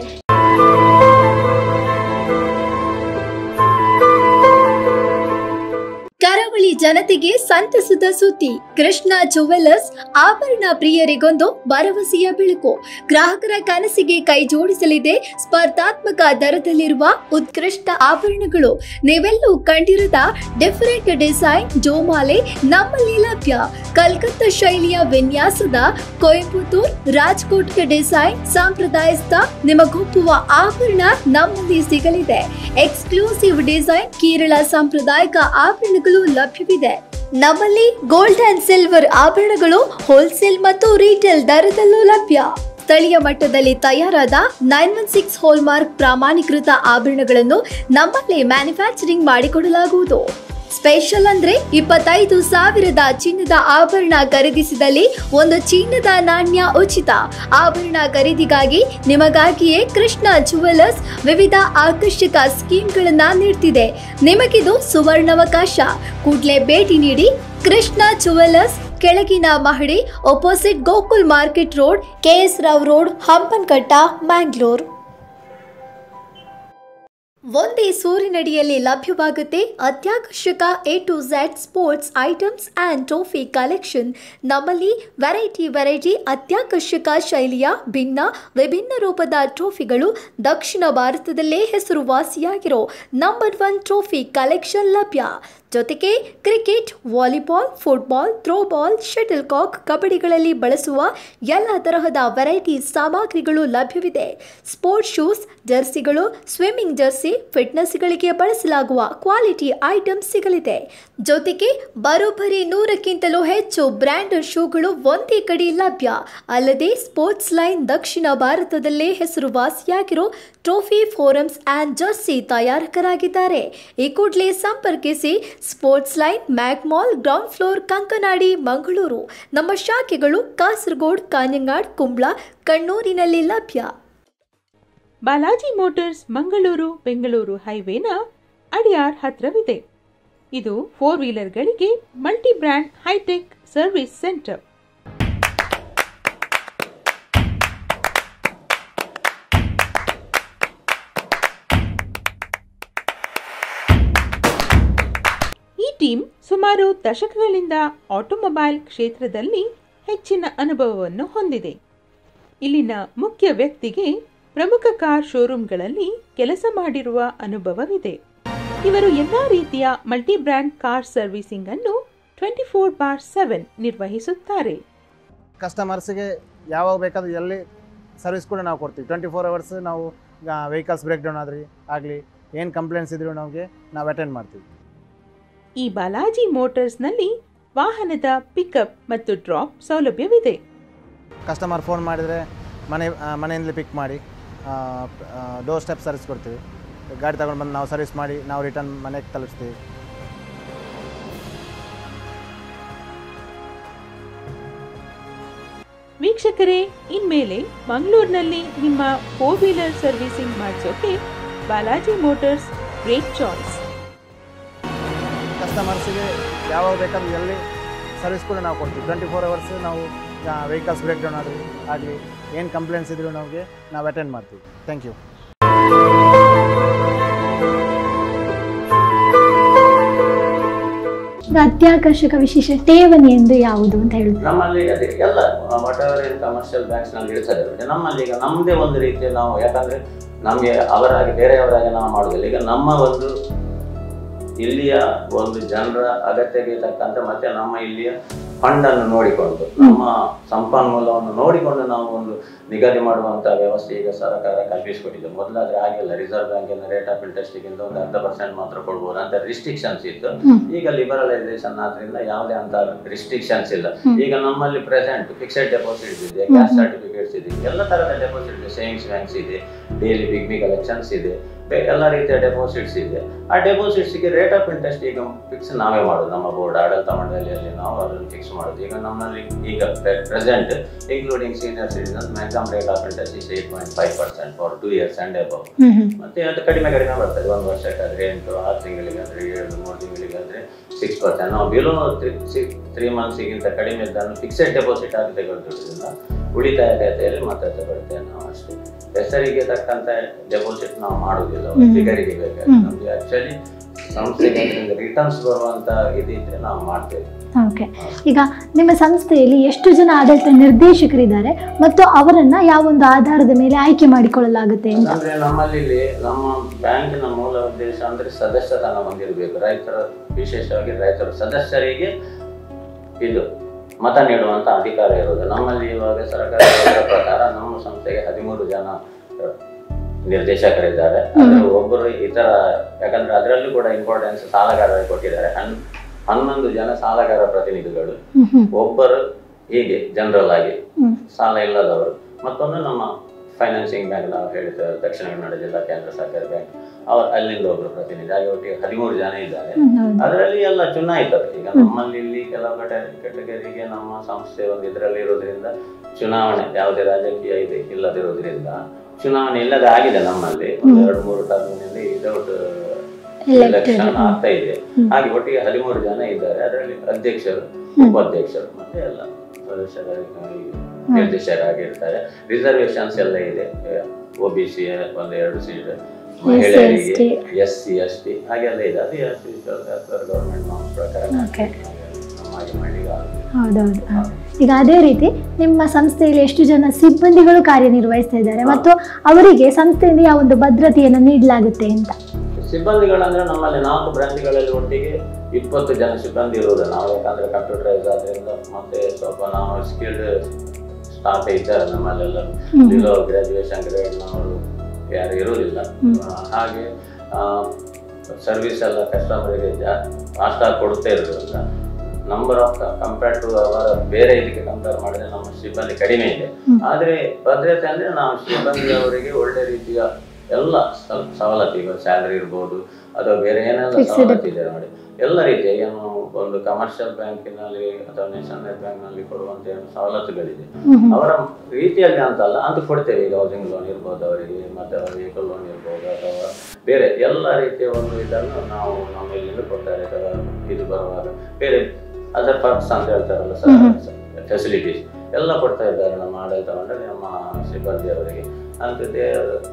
ಕರಾವಳಿ ಜನತೆಗೆ ಸಂತಸದ ಸುದ್ದಿ ಕೃಷ್ಣ ಜುವೆಲ್ಲರ್ಸ್ ಆಭರಣ ಪ್ರಿಯರಿಗೊಂದು ಭರವಸೆಯ ಬೆಳಕು ಗ್ರಾಹಕರ ಕನಸಿಗೆ ಕೈ ಜೋಡಿಸಲಿದೆ ಸ್ಪರ್ಧಾತ್ಮಕ ದರದಲ್ಲಿರುವ ಉತ್ಕೃಷ್ಟ ಆಭರಣಗಳು ನೀವೆಲ್ಲೂ ಕಂಡಿರದ ಡಿಫರೆಂಟ್ ಡಿಸೈನ್ ಜೋಮಾಲೆ ನಮ್ಮಲ್ಲಿ ಲಭ್ಯ ಕಲ್ಕತ್ತಾ ಶೈಲಿಯ ವಿನ್ಯಾಸದ ಕೊಯಂಬತ್ತೂರ್ ರಾಜ್ಕೋಟ್ ಡಿಸೈನ್ ಸಾಂಪ್ರದಾಯಸ್ಥ ನಿಮಗೊಪ್ಪುವ ಆಭರಣ ನಮ್ಮಲ್ಲಿ ಸಿಗಲಿದೆ ಎಕ್ಸ್ಕ್ಲೂಸಿವ್ ಡಿಸೈನ್ ಕೇರಳ ಸಾಂಪ್ರದಾಯಿಕ ಆಭರಣಗಳು ಲಭ್ಯವಿದೆ ನಮ್ಮಲ್ಲಿ ಗೋಲ್ಡ್ ಅಂಡ್ ಸಿಲ್ವರ್ ಆಭರಣಗಳು ಹೋಲ್ಸೇಲ್ ಮತ್ತು ರೀಟೇಲ್ ದರದಲ್ಲೂ ಲಭ್ಯ ಸ್ಥಳೀಯ ಮಟ್ಟದಲ್ಲಿ ತಯಾರಾದ ನೈನ್ ಒನ್ ಸಿಕ್ಸ್ ಹೋಲ್ಮಾರ್ಕ್ ಪ್ರಾಮಾಣೀಕೃತ ಆಭರಣಗಳನ್ನು ನಮ್ಮಲ್ಲಿ ಮ್ಯಾನುಫ್ಯಾಕ್ಚರಿಂಗ್ ಮಾಡಿಕೊಡಲಾಗುವುದು ಸ್ಪೆಷಲ್ ಅಂದ್ರೆ ಇಪ್ಪತ್ತೈದು ಸಾವಿರದ ಚಿನ್ನದ ಆಭರಣ ಖರೀದಿಸಿದಲ್ಲಿ ಒಂದು ಚಿನ್ನದ ನಾಣ್ಯ ಉಚಿತ ಆಭರಣ ಖರೀದಿಗಾಗಿ ನಿಮಗಾಗಿಯೇ ಕೃಷ್ಣ ಜುವೆಲ್ಲರ್ಸ್ ವಿವಿಧ ಆಕರ್ಷಕ ಸ್ಕೀಮ್ಗಳನ್ನ ನೀಡ್ತಿದೆ ನಿಮಗಿದು ಸುವರ್ಣಾವಕಾಶ ಕೂಡಲೇ ಭೇಟಿ ನೀಡಿ ಕೃಷ್ಣ ಜುವೆಲ್ಲರ್ಸ್ ಕೆಳಗಿನ ಮಹಡಿ opposite Gokul market road K S Rao road Hampankatta Mangalore ಒಂದೇ ಸೂರಿನಡಿಯಲ್ಲಿ ಲಭ್ಯವಾಗುತ್ತೆ ಅತ್ಯಾಕರ್ಷಕ A to Z sports items and trophy collection ನಮ್ಮಲ್ಲಿ ವೆರೈಟಿ ವೆರೈಟಿ ಅತ್ಯಾಕರ್ಷಕ ಶೈಲಿಯ ಭಿನ್ನ ವಿಭಿನ್ನ ರೂಪದ ಟ್ರೋಫಿಗಳು ದಕ್ಷಿಣ ಭಾರತದಲ್ಲೇ ಹೆಸರುವಾಸಿಯಾಗಿರೋ ನಂಬರ್ ಒನ್ ಟ್ರೋಫಿ ಕಲೆಕ್ಷನ್ ಲಭ್ಯ ಜೊತೆಗೆ cricket volleyball football throwball shuttle cock ಕಬಡ್ಡಿಗಳಲ್ಲಿ ಬಳಸುವ ಎಲ್ಲ ತರಹದ ವೆರೈಟಿ ಸಾಮಗ್ರಿಗಳು ಲಭ್ಯವಿದೆ ಸ್ಪೋರ್ಟ್ಸ್ ಶೂಸ್ ಜರ್ಸಿಗಳು ಸ್ವಿಮ್ಮಿಂಗ್ ಜರ್ಸಿ ಫಿಟ್ನೆಸ್ಗಳಿಗೆ ಬಳಸಲಾಗುವ ಕ್ವಾಲಿಟಿ ಐಟಮ್ಸ್ ಸಿಗಲಿದೆ ಜೊತೆಗೆ ಬರೋಬ್ಬರಿ ನೂರಕ್ಕಿಂತಲೂ ಹೆಚ್ಚು ಬ್ರ್ಯಾಂಡೆಡ್ ಶೂಗಳು ಒಂದೇ ಕಡೆ ಲಭ್ಯ ಅಲ್ಲದೆ ಸ್ಪೋರ್ಟ್ಸ್ ಲೈನ್ ದಕ್ಷಿಣ ಭಾರತದಲ್ಲೇ ಹೆಸರುವಾಸಿಯಾಗಿರೋ ಟ್ರೋಫಿ ಫೋರಮ್ಸ್ ಆ್ಯಂಡ್ ಜರ್ಸಿ ತಯಾರಕರಾಗಿದ್ದಾರೆ ಈ ಕೂಡಲೇ ಸಂಪರ್ಕಿಸಿ sports line mac mall ground floor Kankanadi Mangaluru ನಮ್ಮ ಶಾಖೆಗಳು ಕಾಸರಗೋಡ್ ಕಾഞ്ഞങ്ങാട് ಕುಂಬ್ಳ ಕಣ್ಣೂರಿನಲ್ಲಿ ಲಭ್ಯ ಬಾಲಾಜಿ ಮೋಟಾರ್ಸ್ ಮಂಗಳೂರು ಬೆಂಗಳೂರು ಹೈವೇನ ಅಡಿಯಾರ್ ಹತ್ರವಿದೆ ಇದು ಫೋರ್ ವೀಲರ್ಗಳಿಗೆ multi brand hi tech service centre ಈ ಟೀಮ್ ಸುಮಾರು ದಶಕಗಳಿಂದ ಆಟೋಮೊಬೈಲ್ ಕ್ಷೇತ್ರದಲ್ಲಿ ಹೆಚ್ಚಿನ ಅನುಭವವನ್ನು ಹೊಂದಿದೆ ಇಲ್ಲಿನ ಮುಖ್ಯ ವ್ಯಕ್ತಿಗೆ ಪ್ರಮುಖ ಕಾರ್ ಶೋರೂಮ್ಗಳಲ್ಲಿ ಕೆಲಸ ಮಾಡಿರುವ ಅನುಭವವಿದೆ ಇವರು ಎಲ್ಲಾ ರೀತಿಯ ಮಲ್ಟಿ ಬ್ರ್ಯಾಂಡ್ ಕಾರ್ ಸರ್ವಿಸಿಂಗ್ ಅನ್ನು ಟ್ವೆಂಟಿ ಫೋರ್ ಬಾರ್ ಸೆವೆನ್ ನಿರ್ವಹಿಸುತ್ತಾರೆ ಕಸ್ಟಮರ್ಸ್ಗೆ ಯಾವಾಗ ಬೇಕಾದ್ರೂ ಎಲ್ಲಿ ಸರ್ವಿಸ್ ಕೂಡ ನಾವು ಕೊಡ್ತೀವಿ ಟ್ವೆಂಟಿ ಫೋರ್ ಅವರ್ಸ್ ನಾವು ವೆಹಿಕಲ್ಸ್ ಬ್ರೇಕ್ ಡೌನ್ ಆದ್ರಿ ಆಗಲಿ ಏನು ಕಂಪ್ಲೇಂಟ್ಸ್ ಇದ್ರೂ ನಮಗೆ ನಾವು ಅಟೆಂಡ್ ಮಾಡ್ತೀವಿ ಈ ಬಾಲಾಜಿ ಮೋಟಾರ್ಸ್ನಲ್ಲಿ ವಾಹನದ ಪಿಕಪ್ ಮತ್ತು ಡ್ರಾಪ್ ಸೌಲಭ್ಯವಿದೆ ಕಸ್ಟಮರ್ ಫೋನ್ ಮಾಡಿದರೆ ಮನೆ ಆ, ಮನೆಯಿಂದಲೇ ಪಿಕ್ ಮಾಡಿ ಡೋರ್ ಸ್ಟೆಪ್ ಸರ್ವಿಸ್ ಕೊಡ್ತೀವಿ ಗಾಡಿ ತಗೊಂಡು ಬಂದು ನಾವು ಸರ್ವಿಸ್ ಮಾಡಿ ನಾವು ರಿಟರ್ನ್ ಮನೆಗೆ ತಲುಪಿಸ್ತೀವಿ ವೀಕ್ಷಕರೇ ಇನ್ಮೇಲೆ ಮಂಗಳೂರಿನಲ್ಲಿ ನಿಮ್ಮ ಫೋರ್ ವೀಲರ್ ಸರ್ವಿಸಿಂಗ್ ಮಾಡಿಸೋಕೆ ಬಾಲಾಜಿ ಮೋಟಾರ್ಸ್ ಗ್ರೇಟ್ ಚಾಯ್ಸ್ ಕಸ್ಟಮರ್ಸಿಗೆ ಯಾವಾಗ ಬೇಕಾದ್ರೂ ಎಲ್ಲಿ ಸರ್ವಿಸ್ ಕೂಡ ನಾವು ಕೊಡ್ತೀವಿ ಟ್ವೆಂಟಿ ಫೋರ್ ಅವರ್ಸ್ ನಾವು ವೆಹಿಕಲ್ಸ್ ಬ್ರೇಕ್ ಡೌನ್ ಆದ್ರಿ ಆಗಲಿ ಏನು ಕಂಪ್ಲೇಂಟ್ಸ್ ಇದ್ರೂ ನಮಗೆ ನಾವು ಅಟೆಂಡ್ ಮಾಡ್ತೀವಿ ಥ್ಯಾಂಕ್ ಯು ಈಗ ಅತ್ಯಾಕರ್ಷಕ ವಿಶೇಷ ಠೇವಣಿ ಎಂದು ಯಾವುದು ಅಂತ ಹೇಳುದು ನಮ್ಮಲ್ಲಿ ಅದೇ ಎಲ್ಲ whatever in commercial banks ನಲ್ಲಿ ಇರ್ತದೆ ಬಟ್ ನಮ್ಮಲ್ಲಿ ಈಗ ನಮ್ಮದೇ ಒಂದು ರೀತಿಯ ನಾವು ಯಾಕಂದ್ರೆ ನಮಗೆ ಅವರಾಗಿ ಬೇರೆಯವರಾಗಿ ನಾವು ಮಾಡುದಿಲ್ಲ ಈಗ ನಮ್ಮ ಒಂದು ಇಲ್ಲಿಯ ಒಂದು ಜನರ ಅಗತ್ಯಕ್ಕೆ ತಕ್ಕಂತೆ ಮತ್ತೆ ನಮ್ಮ ಇಲ್ಲಿಯ ಫಂಡ್ ಅನ್ನು ನೋಡಿಕೊಂಡು ನಮ್ಮ ಸಂಪನ್ಮೂಲವನ್ನು ನೋಡಿಕೊಂಡು ನಾವು ಒಂದು ನಿಗದಿ ಮಾಡುವಂತ ವ್ಯವಸ್ಥೆ ಈಗ ಸರ್ಕಾರ ಕಲ್ಪಿಸಿಕೊಟ್ಟಿದೆ ಮೊದಲಾದ್ರೆ ಆಗಿಲ್ಲ ರಿಸರ್ವ್ ಬ್ಯಾಂಕಿನ ರೇಟ್ ಆಫ್ ಇಂಟ್ರೆಸ್ಟ್ಗಿಂತ ಒಂದು ಅರ್ಧ ಪರ್ಸೆಂಟ್ ಮಾತ್ರ ಕೊಡ್ಬೋದು ಅಂತ ರಿಸ್ಟ್ರಿಕ್ಷನ್ಸ್ ಇತ್ತು ಈಗ ಲಿಬರಲೈಸೇಷನ್ ಆದ್ರಿಂದ ಯಾವುದೇ ಅಂತ ರಿಸ್ಟ್ರಿಕ್ಷನ್ಸ್ ಇಲ್ಲ ಈಗ ನಮ್ಮಲ್ಲಿ ಪ್ರೆಸೆಂಟ್ ಫಿಕ್ಸೆಡ್ ಡೆಪಾಸಿಟ್ ಇದೆ ಕ್ಯಾಶ್ ಸರ್ಟಿಫಿಕೇಟ್ಸ್ ಇದೆ ಎಲ್ಲ ತರದ ಡೆಪಾಸಿಟ್ ಇದೆ ಸೇವಿಂಗ್ಸ್ ಬ್ಯಾಂಕ್ಸ್ ಇದೆ ಡೈಲಿ ಬಿಗ್ಮಿ ಕಲೆಕ್ಷನ್ಸ್ ಇದೆ ಬೇ- ಎಲ್ಲ ರೀತಿಯ ಡೆಪಾಸಿಟ್ಸ್ ಇದೆ ಆ ಡೆಪಾಸಿಟ್ಸ್ಗೆ ರೇಟ್ ಆಫ್ ಇಂಟ್ರೆಸ್ಟ್ ಈಗ ಫಿಕ್ಸ್ ನಾವೇ ಮಾಡೋದು ನಮ್ಮ ಬೋರ್ಡ್ ಆಡಳಿತ ಮಂಡಳಿಯಲ್ಲಿ ನಾವು ಅದನ್ನು ಫಿಕ್ಸ್ ಮಾಡೋದು ಈಗ ನಮ್ಮಲ್ಲಿ ಈಗ present including senior citizen maximum rate of interest is eight point five percent for two years and above ಮತ್ತೆ ಅದು ಕಡಿಮೆ ಕಡಿಮೆ ಬರ್ತದೆ ಒಂದು ವರ್ಷಕ್ಕಾದ್ರೆ ಎಂಟು ಆರು ತಿಂಗಳಿಗಾದ್ರೆ ಏಳು ಮೂರು ತಿಂಗಳಿಗಾದ್ರೆ ಸಿಕ್ಸ್ ಪರ್ಸೆಂಟ್ ನಾವು ಬಿಲೋ ತ್ರೀ ಮಂತ್ಸಿಗಿಂತ ಕಡಿಮೆ ಇದ್ದನ್ನು ಫಿಕ್ಸೆಡ್ ಡೆಪಾಸಿಟ್ ಆಗಿ ತೆಗೆದುಕೊಳ್ಳೋದ್ರಿಂದ ಉಳಿತಾಯ ಖಾತೆಯಲ್ಲಿ ಮತ್ತೆ ತಗೊಳ್ತೇವೆ ನಾವು ಅಷ್ಟೇ ಹೆಸರಿಗೆ ತಕ್ಕಂತ ಡೆಪಾಸಿಟ್ ನಾವು ಮಾಡುವುದಿಲ್ಲ ಹ್ಮ್. ಫಿಗರಿಗೆ ಬೇಕಾದ್ರೆ ನಮ್ಗೆ ಆಕ್ಚುಲಿ ಸಂಸ್ಥೆಗೆ ಅದರಿಂದ ರಿಟರ್ನ್ಸ್ ಬರುವಂತ ಇದಿದ್ರೆ ನಾವು ಮಾಡ್ತೇವೆ ಓಕೆ ಈಗ ನಿಮ್ಮ ಸಂಸ್ಥೆಯಲ್ಲಿ ಎಷ್ಟು ಜನ ಆಡಳಿತ ನಿರ್ದೇಶಕರಿದ್ದಾರೆ ಮತ್ತು ಅವರನ್ನ ಯಾವ ಒಂದು ಆಧಾರದ ಮೇಲೆ ಆಯ್ಕೆ ಮಾಡಿಕೊಳ್ಳಲಾಗುತ್ತೆ ಅಂತ ಅಂದ್ರೆ ನಮ್ಮಲ್ಲಿ ಇಲ್ಲಿ ನಮ್ಮ ಬ್ಯಾಂಕಿನ ಮೂಲ ಉದ್ದೇಶ ಅಂದ್ರೆ ಸದಸ್ಯತನ ಹೊಂದಿರಬೇಕು ರೈತರ ವಿಶೇಷವಾಗಿ ರೈತರ ಸದಸ್ಯರಿಗೆ ಇದು ಮತ ನೀಡುವಂತ ಅಧಿಕಾರ ಇರೋದು ನಮ್ಮಲ್ಲಿ ಇವಾಗ ಸರ್ಕಾರದ ಪ್ರಕಾರ ನಮ್ಮ ಸಂಸ್ಥೆಗೆ ಹದಿಮೂರು ಜನ ಅಹ್, ನಿರ್ದೇಶಕರಿದ್ದಾರೆ ಅದ್ರ ಒಬ್ಬರು ಇತರ ಯಾಕಂದ್ರೆ ಅದರಲ್ಲೂ ಕೂಡ ಇಂಪಾರ್ಟೆನ್ಸ್ ಸಾಲಗಾರರಿಗೆ ಕೊಟ್ಟಿದ್ದಾರೆ ಹನ್ ಹನ್ನೊಂದು ಜನ ಸಾಲಗಾರ ಪ್ರತಿನಿಧಿಗಳು ಹ್ಮ್ ಹ್ಮ್ ಒಬ್ಬರು ಹೀಗೆ ಜನರಲ್ ಆಗಿ ಹ್ಮ್. ಸಾಲ ಇಲ್ಲದವರು ಮತ್ತೊಂದು ನಮ್ಮ ಫೈನಾನ್ಸಿಂಗ್ ಬ್ಯಾಂಕ್ ನಾವು ಹೇಳ್ತೇವೆ ದಕ್ಷಿಣ ಕನ್ನಡ ಜಿಲ್ಲಾ ಕೇಂದ್ರ ಸಹಕಾರಿ ಬ್ಯಾಂಕ್ ಅವ್ರು ಅಲ್ಲಿಂದ ಒಬ್ಬರು ಪ್ರತಿನಿಧಿ ಹಾಗೆ ಒಟ್ಟಿಗೆ ಹದಿಮೂರು ಜನ ಇದ್ದಾರೆ ಹ್ಮ್, ಹೌದು. ಅದರಲ್ಲಿ ಎಲ್ಲ ಚುನಾಯಿತರು ಈಗ ನಮ್ಮಲ್ಲಿ ಇಲ್ಲಿ ಕೆಲವು ಕಡೆ ಕೆಟಗರಿಗೆ ನಮ್ಮ ಸಂಸ್ಥೆ ಒಂದು ಇದರಲ್ಲಿ ಇರೋದ್ರಿಂದ ಚುನಾವಣೆ ಯಾವುದೇ ರಾಜಕೀಯ ಇದೆ ಇಲ್ಲದಿರೋದ್ರಿಂದ ಚುನಾವಣೆ ಇಲ್ಲದೆ ಆಗಿದೆ ನಮ್ಮಲ್ಲಿ ಒಂದು ಎರಡು ಮೂರು ಟರ್ಮಿನಲ್ಲಿ ವಿದೌಟ್ ಎಲೆಕ್ಷನ್ ಆಗ್ತಾ ಇದೆ ಹಾಗೆ ಒಟ್ಟಿಗೆ ಹದಿಮೂರು ಜನ ಇದ್ದಾರೆ ಅದರಲ್ಲಿ ಅಧ್ಯಕ್ಷರು ಉಪಾಧ್ಯಕ್ಷರು ಮತ್ತೆ ಎಲ್ಲ ಸದಸ್ಯರಾಗಿ ನಿರ್ದೇಶಕರಾಗಿರ್ತಾರೆ ರಿಸರ್ವೇಶನ್ಸ್ ಎಲ್ಲ ಇದೆ ಒ ಬಿ ಸಿ ಒಂದು ಎರಡು ಸೀಟ್ ಮಹಿಳೆಯರಿಗೆ ಎಸ್ ಸಿ ಎಸ್ ಟಿ ಹಾಗೆಲ್ಲ ಇದೆ ಅದು ಎಸ್ ಸಿ ಗೌರ್ಮೆಂಟ್ ನಾಮ್ಸ್ ಪ್ರಕಾರ Okay. ನಮ್ಮಾಗಿ ಮಾಡ್ಲಿಕ್ಕೆ ಆಗುದಿಲ್ಲ. ಹೌದೌದು ಹ. ಈಗ ಅದೇ ರೀತಿ ನಿಮ್ಮ ಸಂಸ್ಥೆಯಲ್ಲಿ ಎಷ್ಟು ಜನ ಸಿಬ್ಬಂದಿಗಳು ಕಾರ್ಯನಿರ್ವಹಿಸ್ತಾ ಇದ್ದಾರೆ ಮತ್ತು ಅವರಿಗೆ ಸಂಸ್ಥೆಯಿಂದ ಯಾವ ಒಂದು ಭದ್ರತೆಯನ್ನು ನೀಡಲಾಗುತ್ತೆ ಅಂತ ಸಿಬ್ಬಂದಿಗಳಂದ್ರೆ ನಮ್ಮಲ್ಲಿ ನಾಲ್ಕು ಬ್ರಾಂಚ್ಗಳಲ್ಲಿ ಒಟ್ಟಿಗೆ ಇಪ್ಪತ್ತು ಜನ ಸಿಬ್ಬಂದಿ ಇರುವುದು ನಾವು ಯಾಕಂದ್ರೆ ಕಂಪ್ಯೂಟರೈಸ್ ಆದ್ರಿಂದ ಮತ್ತೆ ಸ್ವಲ್ಪ ನಾವು ಸ್ಕಿಲ್ಡ್ ಸ್ಟಾಫ್ ಇದ್ದಾರೆ ನಮ್ಮಲ್ಲೆಲ್ಲ ಬಿಲೋ ಗ್ರಾಜುಯೇಷನ್ ಗ್ರೇಡ್ನವರು ಯಾರು ಇರುವುದಿಲ್ಲ ಆ, ಹಾಗೆ ಸರ್ವಿಸ್ ಎಲ್ಲ ಕಸ್ಟಮರಿಗೆ ಫಾಸ್ಟ್ ಆಗಿ ಕೊಡ್ತಾ ಇರೋದ್ರಿಂದ ನಂಬರ್ ಆಫ್ ಕಂಪೇರ್ ಟು ಅವರ ಬೇರೆ ಇದಕ್ಕೆ ಕಂಪೇರ್ ಮಾಡಿದ್ರೆ ನಮ್ಮ ಸಿಬ್ಬಂದಿ ಕಡಿಮೆ ಇದೆ ಆದ್ರೆ ಭದ್ರತೆ ಅಂದ್ರೆ ನಾವು ಸಿಬ್ಬಂದಿಯವರಿಗೆ ಒಳ್ಳೆ ರೀತಿಯ ಎಲ್ಲ ಸಲ್- ಸವಲತ್ತು ಈಗ ಸ್ಯಾಲರಿ ಇರ್ಬೋದು ಅಥವಾ ಬೇರೆ ಏನೆಲ್ಲ ಸವಲತ್ತು ಇದೆ ನೋಡಿ ಎಲ್ಲ ರೀತಿಯ ಏನು ಒಂದು ಕಮರ್ಷಿಯಲ್ ಬ್ಯಾಂಕಿನಲ್ಲಿ ಅಥವಾ ನ್ಯಾಷನಲ್ ಬ್ಯಾಂಕ್ನಲ್ಲಿ ಕೊಡುವಂತ ಏನು ಸವಲತ್ತುಗಳಿದೆ ಅವರ ರೀತಿಯಲ್ಲಿ ಅಂತಲ್ಲ ಅಂತ ಕೊಡ್ತೇವೆ ಈಗ ಹೌಸಿಂಗ್ ಲೋನ್ ಇರ್ಬೋದು ಅವರಿಗೆ ಮತ್ತೆ ವೆಹಿಕಲ್ ಲೋನ್ ಇರ್ಬೋದು ಅಥವಾ ಬೇರೆ ಎಲ್ಲ ರೀತಿಯ ಒಂದು ಇದನ್ನು ನಾವು ನಮ್ಮ ಇಲ್ಲಿಂದ ಕೊಡ್ತಾರೆ ಅಥವಾ ಇದು ಬರುವಾಗ ಬೇರೆ ಅದರ್ ಪರ್ಕ್ಸ್ ಅಂತ ಹೇಳ್ತಾರಲ್ಲ ಫೆಸಿಲಿಟೀಸ್ ಎಲ್ಲ ಕೊಡ್ತಾ ಇದ್ದಾರೆ ನಮ್ಮ ಆಡಳಿತ ಮಂಡಳಿ ನಮ್ಮ ಸಿಬ್ಬಂದಿಯವರಿಗೆ ಅಂಥದ್ದೇ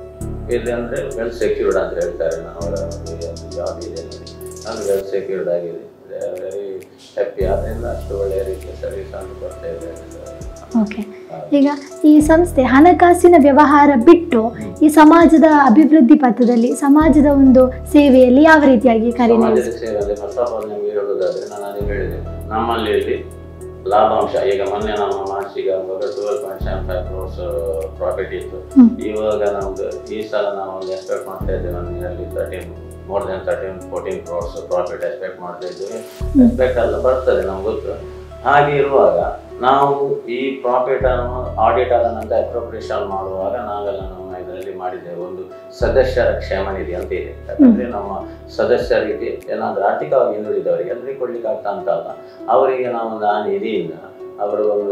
ಇದೆ ಅಂದರೆ ವೆಲ್ ಸೆಕ್ಯೂರ್ಡ್ ಅಂತ ಹೇಳ್ತಾರೆ ಅವರ ಜಾಬ್ ಇದೆ ನೋಡಿ ಅದು ವೆಲ್ ಸೆಕ್ಯೂರ್ಡ್ ಆಗಿದೆ ವೆರಿ ಹ್ಯಾಪಿ ಆದ್ದರಿಂದ ಅಷ್ಟು ಒಳ್ಳೆಯ ರೀತಿಯ ಸರ್ವಿಸ್ ಅನ್ನು ಕೊಡ್ತಾ ಇದ್ದಾರೆ ಓಕೆ ಈಗ ಈ ಸಂಸ್ಥೆ ಹಣಕಾಸಿನ ವ್ಯವಹಾರ ಬಿಟ್ಟು ಈ ಸಮಾಜದ ಅಭಿವೃದ್ಧಿ ಪಥದಲ್ಲಿ ಸಮಾಜದ ಒಂದು ಸೇವೆಯಲ್ಲಿ ಯಾವ ರೀತಿಯಾಗಿ ಕಾರ್ಯನಿರ್ವಹಿಸ ಸಮಾಜದ ಸೇವೆಯಲ್ಲಿ ಫಸ್ಟ್ ಆಫ್ ಆಲ್ ನಿಮ್ಗೆ ಹೇಳುವುದಾದ್ರೆ ನಾನು ಅದೇ ಹೇಳಿದೆ ನಮ್ಮಲ್ಲಿ ಇಲ್ಲಿ ಲಾಭಾಂಶ ಈಗ ಮೊನ್ನೆ ನಮ್ಮ ಮಾರ್ಚಿಗೆ ಆಗುವಾಗ twelve point seven five crores profit ಇತ್ತು ಹ್ಮ್. ಇವಾಗ ನಮ್ದು ಈ ಸಲ ನಾವು ಒಂದು ಎಕ್ಸ್ಪೆಕ್ಟ್ ಮಾಡ್ತಾ ಇದ್ದೇವೆ ನಾನು nearly thirteen more than thirteen fourteen crores profit expect ಮಾಡ್ತಾ ಇದ್ದೇವೆ ಎಕ್ಸ್ಪೆಕ್ಟ್ ಎಲ್ಲ ಬರ್ತದೆ ನಮ್ಗೆ ಗೊತ್ತು ಹಾಗೆ ಇರುವಾಗ ನಾವು ಈ ಪ್ರಾಫಿಟ್ ಅನ್ನು ಆಡಿಟ್ ಆದ ನಂತರ ಅಪ್ರೋಪ್ರಿಯೇಷನ್ ಮಾಡುವಾಗ ನಾವೆಲ್ಲ ನಮ್ಮ ಇದರಲ್ಲಿ ಮಾಡಿದ್ದೇವೆ ಒಂದು ಸದಸ್ಯರ ಕ್ಷೇಮ ನಿಧಿ ಅಂತ ಇದೆ ಯಾಕಂದ್ರೆ ನಮ್ಮ ಸದಸ್ಯರಿಗೆ ಏನಾದ್ರೂ ಆರ್ಥಿಕವಾಗಿ ಹಿಂದುಳಿದವರಿಗೆ ಎಲ್ರಿಗೂ ಕೊಡ್ಲಿಕ್ಕೆ ಆಗ್ತಾ ಅಂತ ಅಲ್ಲ ಅವರಿಗೆ ನಾವೊಂದು ಆ ನಿಧಿಯಿಂದ ಅವರು ಒಂದು